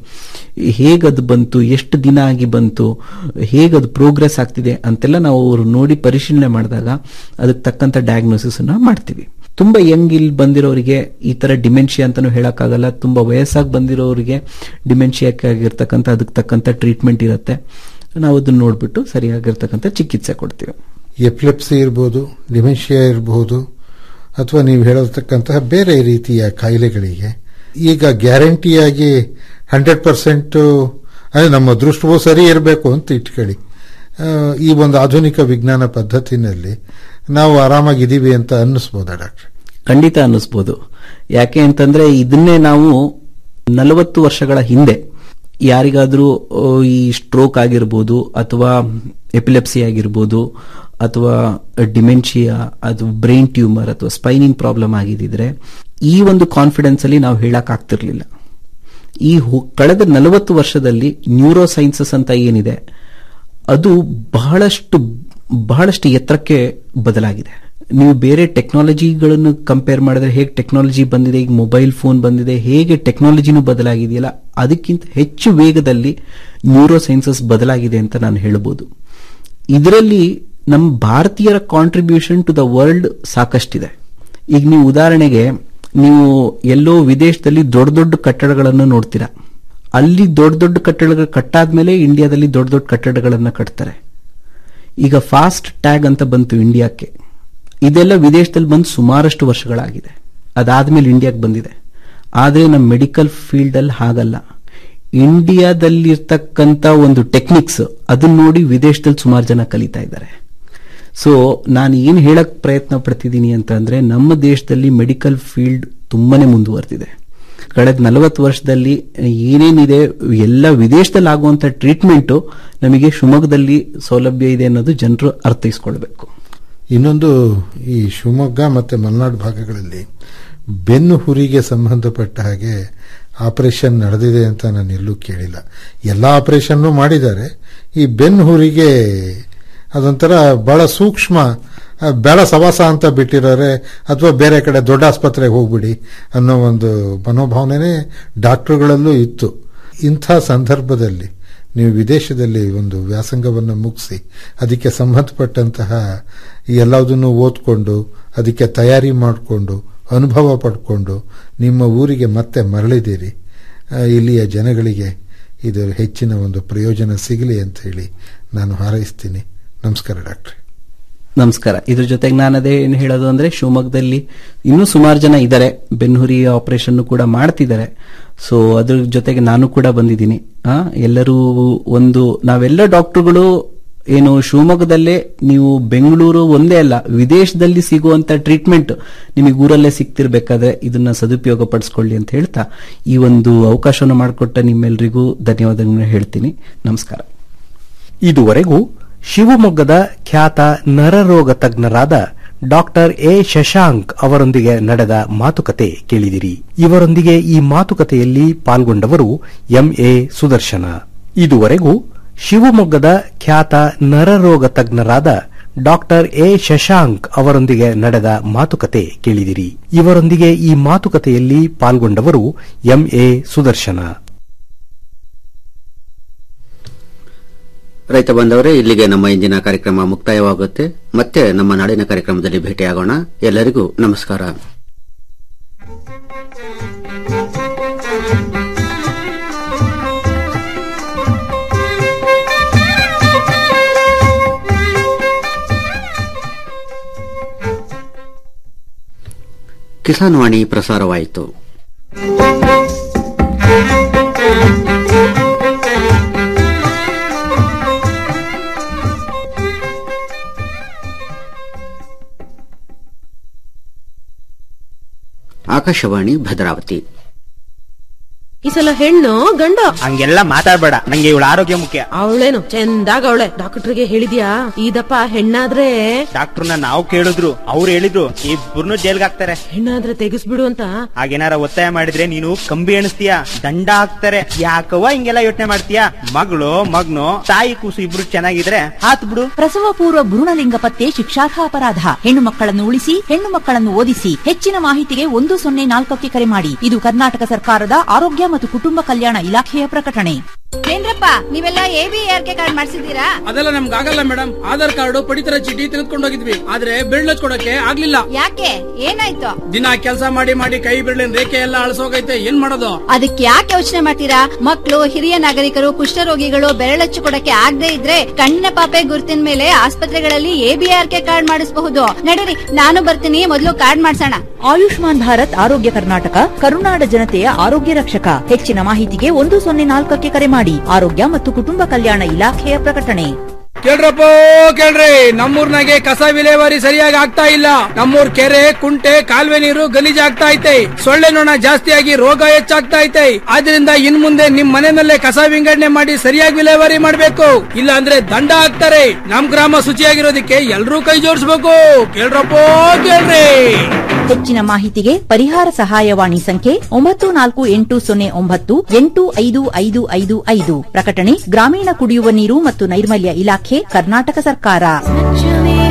S15: ಹೇಗದು ಬಂತು ಎಷ್ಟು ದಿನ ಆಗಿ ಬಂತು ಹೇಗದು ಪ್ರೋಗ್ರೆಸ್ ಆಗ್ತಿದೆ ಅಂತೆಲ್ಲ ನಾವು ಅವರು ನೋಡಿ ಪರಿಶೀಲನೆ ಮಾಡಿದಾಗ ಅದಕ್ಕೆ ತಕ್ಕಂತ ಡಯಾಗ್ನೋಸಿಸ್ ಅನ್ನ ಮಾಡ್ತೀವಿ ತುಂಬಾ ಯಂಗ್ ಇಲ್ಲಿ ಬಂದಿರೋರಿಗೆ ಈ ತರ ಡಿಮೆನ್ಷಿಯಾ ಅಂತಾನು ಹೇಳಕ್ಕಾಗಲ್ಲ ತುಂಬಾ ವಯಸ್ಸಾಗಿ ಬಂದಿರೋರಿಗೆ ಡಿಮೆನ್ಷಿಯಾಕ್ಕೆ ಆಗಿರ್ತಕ್ಕಂಥ ಅದಕ್ಕೆ ತಕ್ಕಂತ ಟ್ರೀಟ್ಮೆಂಟ್ ಇರುತ್ತೆ ನಾವು ಅದನ್ನ ನೋಡ್ಬಿಟ್ಟು ಸರಿಯಾಗಿರ್ತಕ್ಕಂಥ ಚಿಕಿತ್ಸೆ ಕೊಡ್ತೀವಿ
S14: ಎಪಿಲೆಪ್ಸಿ ಇರ್ಬೋದು ಡಿಮೆನ್ಷಿಯಾ ಇರಬಹುದು ಅಥವಾ ನೀವು ಹೇಳತಕ್ಕಂತಹ ಬೇರೆ ರೀತಿಯ ಕಾಯಿಲೆಗಳಿಗೆ ಈಗ ಗ್ಯಾರಂಟಿಯಾಗಿ ಹಂಡ್ರೆಡ್ ಪರ್ಸೆಂಟ್ ಅಂದ್ರೆ ನಮ್ಮ ದೃಷ್ಟವೂ ಸರಿ ಇರಬೇಕು ಅಂತ ಇಟ್ಕೊಳ್ಳಿ ಆ, ಈ ಒಂದು ಆಧುನಿಕ ವಿಜ್ಞಾನ ಪದ್ಧತಿನಲ್ಲಿ ನಾವು ಆರಾಮಾಗಿದ್ದೀವಿ ಅಂತ ಅನ್ನಿಸ್ಬೋದಾ ಡಾಕ್ಟರ್
S15: ಖಂಡಿತ ಅನ್ನಿಸ್ಬೋದು ಯಾಕೆ ಅಂತಂದ್ರೆ ಇದನ್ನೇ ನಾವು ನಲವತ್ತು ವರ್ಷಗಳ ಹಿಂದೆ ಯಾರಿಗಾದ್ರೂ ಆ, ಈ ಸ್ಟ್ರೋಕ್ ಆಗಿರ್ಬೋದು ಅಥವಾ ಎಪಿಲೆಪ್ಸಿ ಆಗಿರ್ಬೋದು ಅಥವಾ ಡಿಮೆನ್ಷಿಯಾ ಅಥವಾ ಬ್ರೈನ್ ಟ್ಯೂಮರ್ ಅಥವಾ ಸ್ಪೈನಿಂಗ್ ಪ್ರಾಬ್ಲಮ್ ಆಗಿದ್ದಿದ್ರೆ ಈ ಒಂದು ಕಾನ್ಫಿಡೆನ್ಸ್ ಅಲ್ಲಿ ನಾವು ಹೇಳಕ್ ಆಗ್ತಿರ್ಲಿಲ್ಲ ಈ ಹು- ಕಳೆದ ನಲವತ್ತು ವರ್ಷದಲ್ಲಿ ನ್ಯೂರೋ ಸೈನ್ಸಸ್ ಅಂತ ಏನಿದೆ ಅದು ಬಹಳಷ್ಟು ಬಹಳಷ್ಟು ಎತ್ತರಕ್ಕೆ ಬದಲಾಗಿದೆ ನೀವು ಬೇರೆ ಟೆಕ್ನಾಲಜಿಗಳನ್ನು ಕಂಪೇರ್ ಮಾಡಿದ್ರೆ ಹೇಗೆ ಟೆಕ್ನಾಲಜಿ ಬಂದಿದೆ ಈಗ ಮೊಬೈಲ್ ಫೋನ್ ಬಂದಿದೆ ಹೇಗೆ ಟೆಕ್ನಾಲಜಿನೂ ಬದಲಾಗಿದೆಯಲ್ಲ ಅದಕ್ಕಿಂತ ಹೆಚ್ಚು ವೇಗದಲ್ಲಿ ನ್ಯೂರೋ ಸೈನ್ಸಸ್ ಬದಲಾಗಿದೆ ಅಂತ ನಾನು ಹೇಳ್ಬೋದು ಇದರಲ್ಲಿ ನಮ್ಮ ಭಾರತೀಯರ ಕಾಂಟ್ರಿಬ್ಯೂಷನ್ ಟು ದ ವರ್ಲ್ಡ್ ಸಾಕಷ್ಟಿದೆ ಈಗ ನೀವು ಉದಾಹರಣೆಗೆ ನೀವು ಎಲ್ಲೋ ವಿದೇಶದಲ್ಲಿ ದೊಡ್ಡ ದೊಡ್ಡ ಕಟ್ಟಡಗಳನ್ನು ನೋಡ್ತೀರಾ ಅಲ್ಲಿ ದೊಡ್ಡ ದೊಡ್ಡ ಕಟ್ಟಡಗಳು ಕಟ್ಟಾದ್ಮೇಲೆ ಇಂಡಿಯಾದಲ್ಲಿ ದೊಡ್ಡ ದೊಡ್ಡ ಕಟ್ಟಡಗಳನ್ನ ಕಟ್ತಾರೆ ಈಗ ಫಾಸ್ಟ್ ಟ್ಯಾಗ್ ಅಂತ ಬಂತು ಇಂಡಿಯಾಕ್ಕೆ ಇದೆಲ್ಲ ವಿದೇಶದಲ್ಲಿ ಬಂದು ಸುಮಾರಷ್ಟು ವರ್ಷಗಳಾಗಿದೆ ಅದಾದ್ಮೇಲೆ ಇಂಡಿಯಾಕ್ಕೆ ಬಂದಿದೆ ಆದ್ರೆ ನಮ್ಮ ಮೆಡಿಕಲ್ ಫೀಲ್ಡ್ ಅಲ್ಲಿ ಹಾಗಲ್ಲ ಇಂಡಿಯಾದಲ್ಲಿರ್ತಕ್ಕಂಥ ಒಂದು ಟೆಕ್ನಿಕ್ಸ್ ಅದನ್ನ ನೋಡಿ ವಿದೇಶದಲ್ಲಿ ಸುಮಾರು ಜನ ಕಲಿತಾ ಇದ್ದಾರೆ ಸೊ ನಾನು ಏನ್ ಹೇಳಕ್ ಪ್ರಯತ್ನ ಪಡ್ತಿದ್ದೀನಿ ಅಂತ ಅಂದ್ರೆ ನಮ್ಮ ದೇಶದಲ್ಲಿ ಮೆಡಿಕಲ್ ಫೀಲ್ಡ್ ತುಂಬಾನೇ ಮುಂದುವರೆದಿದೆ ಕಳೆದ ನಲವತ್ತು ವರ್ಷದಲ್ಲಿ ಏನೇನಿದೆ ಎಲ್ಲ ವಿದೇಶದಲ್ಲಿ ಆಗುವಂತ ಟ್ರೀಟ್ಮೆಂಟ್ ನಮಗೆ ಶಿವಮೊಗ್ಗದಲ್ಲಿ ಸೌಲಭ್ಯ ಇದೆ ಅನ್ನೋದು ಜನರು ಅರ್ಥೈಸ್ಕೊಳ್ಬೇಕು
S14: ಇನ್ನೊಂದು ಈ ಶಿವಮೊಗ್ಗ ಮತ್ತೆ ಮಲೆನಾಡು ಭಾಗಗಳಲ್ಲಿ ಬೆನ್ನು ಹುರಿಗೆ ಸಂಬಂಧಪಟ್ಟ ಹಾಗೆ ಆಪರೇಷನ್ ನಡೆದಿದೆ ಅಂತ ನಾನು ಎಲ್ಲೂ ಕೇಳಿಲ್ಲ ಎಲ್ಲ ಆಪರೇಷನ್ ಮಾಡಿದ್ದಾರೆ ಈ ಬೆನ್ನು ಹುರಿಗೆ ಅದೊಂಥರ ಬಹಳ ಸೂಕ್ಷ್ಮ ಆ, ಬೇಡ ಸವಾಸ ಅಂತ ಬಿಟ್ಟಿರೋರೆ ಅಥವಾ ಬೇರೆ ಕಡೆ ದೊಡ್ಡ ಆಸ್ಪತ್ರೆಗೆ ಹೋಗ್ಬಿಡಿ ಅನ್ನೋ ಒಂದು ಮನೋಭಾವನೆ ಡಾಕ್ಟರ್ಗಳಲ್ಲೂ ಇತ್ತು ಇಂಥ ಸಂದರ್ಭದಲ್ಲಿ ನೀವು ವಿದೇಶದಲ್ಲಿ ಒಂದು ವ್ಯಾಸಂಗವನ್ನು ಮುಗಿಸಿ ಅದಕ್ಕೆ ಸಂಬಂಧಪಟ್ಟಂತಹ ಎಲ್ಲದನ್ನು ಓದ್ಕೊಂಡು ಅದಕ್ಕೆ ತಯಾರಿ ಮಾಡಿಕೊಂಡು ಅನುಭವ ಪಡ್ಕೊಂಡು ನಿಮ್ಮ ಊರಿಗೆ ಮತ್ತೆ ಮರಳಿದಿರಿ ಆ, ಇಲ್ಲಿಯ ಜನಗಳಿಗೆ ಇದು ಹೆಚ್ಚಿನ ಒಂದು ಪ್ರಯೋಜನ ಸಿಗಲಿ ಅಂತ ಹೇಳಿ ನಾನು ಹಾರೈಸ್ತೀನಿ ನಮಸ್ಕಾರ ಡಾಕ್ಟ್ರೆ
S15: ನಮಸ್ಕಾರ ಇದ್ರ ಜೊತೆಗೆ ನಾನು ಅದೇ ಏನು ಹೇಳೋದು ಅಂದ್ರೆ ಶಿವಮೊಗ್ಗದಲ್ಲಿ ಇನ್ನೂ ಸುಮಾರು ಜನ ಇದ್ದಾರೆ ಬೆನ್ಹುರಿ ಆಪರೇಷನ್ ಕೂಡ ಮಾಡ್ತಿದ್ದಾರೆ ಸೊ ಅದ್ರ ಜೊತೆಗೆ ನಾನು ಕೂಡ ಬಂದಿದ್ದೀನಿ ಆ ಎಲ್ಲರೂ ಒಂದು ನಾವೆಲ್ಲ ಡಾಕ್ಟರ್ಗಳು ಏನು ಶಿವಮೊಗ್ಗದಲ್ಲೇ ನೀವು ಬೆಂಗಳೂರು ಒಂದೇ ಅಲ್ಲ ವಿದೇಶದಲ್ಲಿ ಸಿಗುವಂತ ಟ್ರೀಟ್ಮೆಂಟ್ ನಿಮಗೆ ಊರಲ್ಲೇ ಸಿಗ್ತಿರ್ಬೇಕಾದ್ರೆ ಇದನ್ನ ಸದುಪಯೋಗ ಪಡಿಸ್ಕೊಳ್ಳಿ ಅಂತ ಹೇಳ್ತಾ ಈ ಒಂದು ಅವಕಾಶವನ್ನು ಮಾಡಿಕೊಟ್ಟ ನಿಮ್ಮೆಲ್ಲರಿಗೂ ಧನ್ಯವಾದಗಳನ್ನು ಹೇಳ್ತೀನಿ ನಮಸ್ಕಾರ
S13: ಇದುವರೆಗೂ ಶಿವಮೊಗ್ಗದ ಖ್ಯಾತ ನರರೋಗ ತಜ್ಞರಾದ ಡಾಕ್ಟರ್ ಎ ಶಶಾಂಕ್ ಅವರೊಂದಿಗೆ ನಡೆದ ಮಾತುಕತೆ ಕೇಳಿದಿರಿ ಇವರೊಂದಿಗೆ ಈ ಮಾತುಕತೆಯಲ್ಲಿ ಪಾಲ್ಗೊಂಡವರು ಎಂಎ ಸುದರ್ಶನ ಇದುವರೆಗೂ ಶಿವಮೊಗ್ಗದ ಖ್ಯಾತ ನರರೋಗ ತಜ್ಞರಾದ ಡಾಕ್ಟರ್ ಎ ಶಶಾಂಕ್ ಅವರೊಂದಿಗೆ ನಡೆದ ಮಾತುಕತೆ ಕೇಳಿದಿರಿ ಇವರೊಂದಿಗೆ ಈ ಮಾತುಕತೆಯಲ್ಲಿ ಪಾಲ್ಗೊಂಡವರು ಎಂಎ ಸುದರ್ಶನ
S1: ರೈತ ಬಂದವರೇ ಇಲ್ಲಿಗೆ ನಮ್ಮ ಇಂದಿನ ಕಾರ್ಯಕ್ರಮ ಮುಕ್ತಾಯವಾಗುತ್ತೆ ಮತ್ತೆ ನಮ್ಮ ನಾಡಿನ ಕಾರ್ಯಕ್ರಮದಲ್ಲಿ ಭೇಟಿಯಾಗೋಣ ಎಲ್ಲರಿಗೂ ನಮಸ್ಕಾರ ಕಿಸಾನ್ ವಾಣಿ ಪ್ರಸಾರವಾಯಿತು ಆಕಾಶವಾಣಿ ಭದ್ರಾವತಿ
S16: ಈ ಸಲ ಹೆಣ್ಣು ಗಂಡ
S9: ಹಂಗೆಲ್ಲ ಮಾತಾಡ್ಬೇಡ ನಂಗೆ ಇವಳ ಆರೋಗ್ಯ ಮುಖ್ಯ
S16: ಅವಳೇನು ಚಂದಾಗ ಅವಳೆ ಡಾಕ್ಟರ್ಗೆ ಹೇಳಿದ್ಯಾ ಇದಪ್ಪ ಹೆಣ್ಣಾದ್ರೆ
S9: ಡಾಕ್ಟರ್ನ ನಾವು ಕೇಳಿದ್ರು ಅವ್ರು ಹೇಳಿದ್ರು ಇಬ್ಬರನ್ನು ಜೈಲ್ಗೆ ಹಾಕ್ತಾರೆ
S16: ಹೆಣ್ಣಾದ್ರೆ ತೆಗಿಸ್ಬಿಡು ಅಂತ
S9: ಹಾಗೇನಾರ ಒತ್ತಾಯ ಮಾಡಿದ್ರೆ ನೀನು ಕಂಬಿ ಎಣಿಸ್ತೀಯ ದಂಡ ಹಾಕ್ತಾರೆ ಯಾಕವ್ವ ಹಿಂಗೆಲ್ಲ ಯೋಚನೆ ಮಾಡ್ತೀಯ ಮಗಳು ಮಗ್ನು ತಾಯಿ ಕೂಸು ಇಬ್ರು ಚೆನ್ನಾಗಿದ್ರೆ ಹಾತ್ ಬಿಡು
S8: ಪ್ರಸವ ಪೂರ್ವ ಭ್ರೂಣಲಿಂಗ ಪತ್ತೆ ಶಿಕ್ಷಾರ್ಹ ಅಪರಾಧ ಹೆಣ್ಣು ಮಕ್ಕಳನ್ನು ಉಳಿಸಿ ಹೆಣ್ಣು ಮಕ್ಕಳನ್ನು ಓದಿಸಿ ಹೆಚ್ಚಿನ ಮಾಹಿತಿಗೆ ಒಂದು ಸೊನ್ನೆ ನಾಲ್ಕಕ್ಕೆ ಕರೆ ಮಾಡಿ ಇದು ಕರ್ನಾಟಕ ಸರ್ಕಾರದ ಆರೋಗ್ಯ ಮತ್ತು ಕುಟುಂಬ ಕಲ್ಯಾಣ ಇಲಾಖೆಯ ಪ್ರಕಟಣೆ
S11: ಏನ್ರಪ್ಪ ನೀವೆಲ್ಲ A B R K card ಮಾಡಿಸಿದೀರಾ
S17: ಅದೆಲ್ಲ ನಮ್ಗೆ ಆಗಲ್ಲ ಮೇಡಮ್ ಆಧಾರ್ ಕಾರ್ಡ್ ಪಡಿತರ ಚೀಟಿ ತೆಗೆದುಕೊಂಡು ಹೋಗಿದ್ವಿ ಆದ್ರೆ ಬೆರಳು ಕೊಡಕ್ಕೆ ಆಗ್ಲಿಲ್ಲ
S11: ಯಾಕೆ ಏನಾಯ್ತು
S17: ದಿನ ಕೆಲಸ ಮಾಡಿ ಮಾಡಿ ಕೈ ಬೆರಳಿನ ರೇಖೆ ಎಲ್ಲ ಅಳಸೋಗೈತೆ ಏನ್ ಮಾಡೋದು
S11: ಅದಕ್ಕೆ ಯಾಕೆ ಯೋಚನೆ ಮಾಡ್ತೀರಾ ಮಕ್ಕಳು ಹಿರಿಯ ನಾಗರಿಕರು ಕುಷ್ಠರೋಗಿಗಳು ಬೆರಳಚ್ಚು ಕೊಡಕ್ಕೆ ಆಗದೆ ಇದ್ರೆ ಕಣ್ಣಿನ ಪಾಪೆ ಗುರುತಿನ ಮೇಲೆ ಆಸ್ಪತ್ರೆಗಳಲ್ಲಿ ಎಬಿಆರ್ ಕೆ ಕಾರ್ಡ್ ಮಾಡಿಸಬಹುದು ನಡೀರಿ ನಾನು ಬರ್ತೀನಿ ಮೊದಲು ಕಾರ್ಡ್ ಮಾಡ್ಸೋಣ
S8: ಆಯುಷ್ಮಾನ್ ಭಾರತ್ ಆರೋಗ್ಯ ಕರ್ನಾಟಕ ಕರುನಾಡ ಜನತೆಯ ಆರೋಗ್ಯ ರಕ್ಷಕ ಹೆಚ್ಚಿನ ಮಾಹಿತಿಗೆ ಒಂದು ಸೊನ್ನೆ ನಾಲ್ಕಕ್ಕೆ ಕರೆ ಮಾಡಿ ಆರೋಗ್ಯ ಮತ್ತು ಕುಟುಂಬ ಕಲ್ಯಾಣ ಇಲಾಖೆಯ ಪ್ರಕಟಣೆ
S17: ಕೇಳ್ರಪ್ಪ ಕೇಳ್ರಿ ನಮ್ಮೂರ್ನಾಗೆ ಕಸ ವಿಲೇವಾರಿ ಸರಿಯಾಗಿ ಆಗ್ತಾ ಇಲ್ಲ ನಮ್ಮೂರ್ ಕೆರೆ ಕುಂಟೆ ಕಾಲುವೆ ನೀರು ಗಲೀಜಾಗ್ತಾ ಐತೆ ಸೊಳ್ಳೆ ನೊಣ ಜಾಸ್ತಿಯಾಗಿ ರೋಗ ಹೆಚ್ಚಾಗ್ತಾ ಐತೆ ಆದ್ರಿಂದ ಇನ್ ಮುಂದೆ ನಿಮ್ ಮನೆಯಲ್ಲೇ ಕಸ ವಿಂಗಡಣೆ ಮಾಡಿ ಸರಿಯಾಗಿ ವಿಲೇವಾರಿ ಮಾಡ್ಬೇಕು ಇಲ್ಲ ಅಂದ್ರೆ ದಂಡ ಹಾಕ್ತಾರೆ ನಮ್ ಗ್ರಾಮ ಶುಚಿಯಾಗಿರೋದಕ್ಕೆ ಎಲ್ರೂ ಕೈ ಜೋಡಿಸ್ಬೇಕು ಕೇಳ್ರಪ್ಪ ಕೇಳ್ರಿ
S8: ಹೆಚ್ಚಿನ ಮಾಹಿತಿಗೆ ಪರಿಹಾರ ಸಹಾಯವಾಣಿ ಸಂಖ್ಯೆ ಒಂಬತ್ತು ನಾಲ್ಕು ಎಂಟು ಸೊನ್ನೆ ಒಂಬತ್ತು ಎಂಟು ಐದು ಐದು ಐದು ಐದು ಪ್ರಕಟಣೆ ಗ್ರಾಮೀಣ ಕುಡಿಯುವ ನೀರು ಮತ್ತು ನೈರ್ಮಲ್ಯ ಇಲಾಖೆ ಕರ್ನಾಟಕ ಸರ್ಕಾರ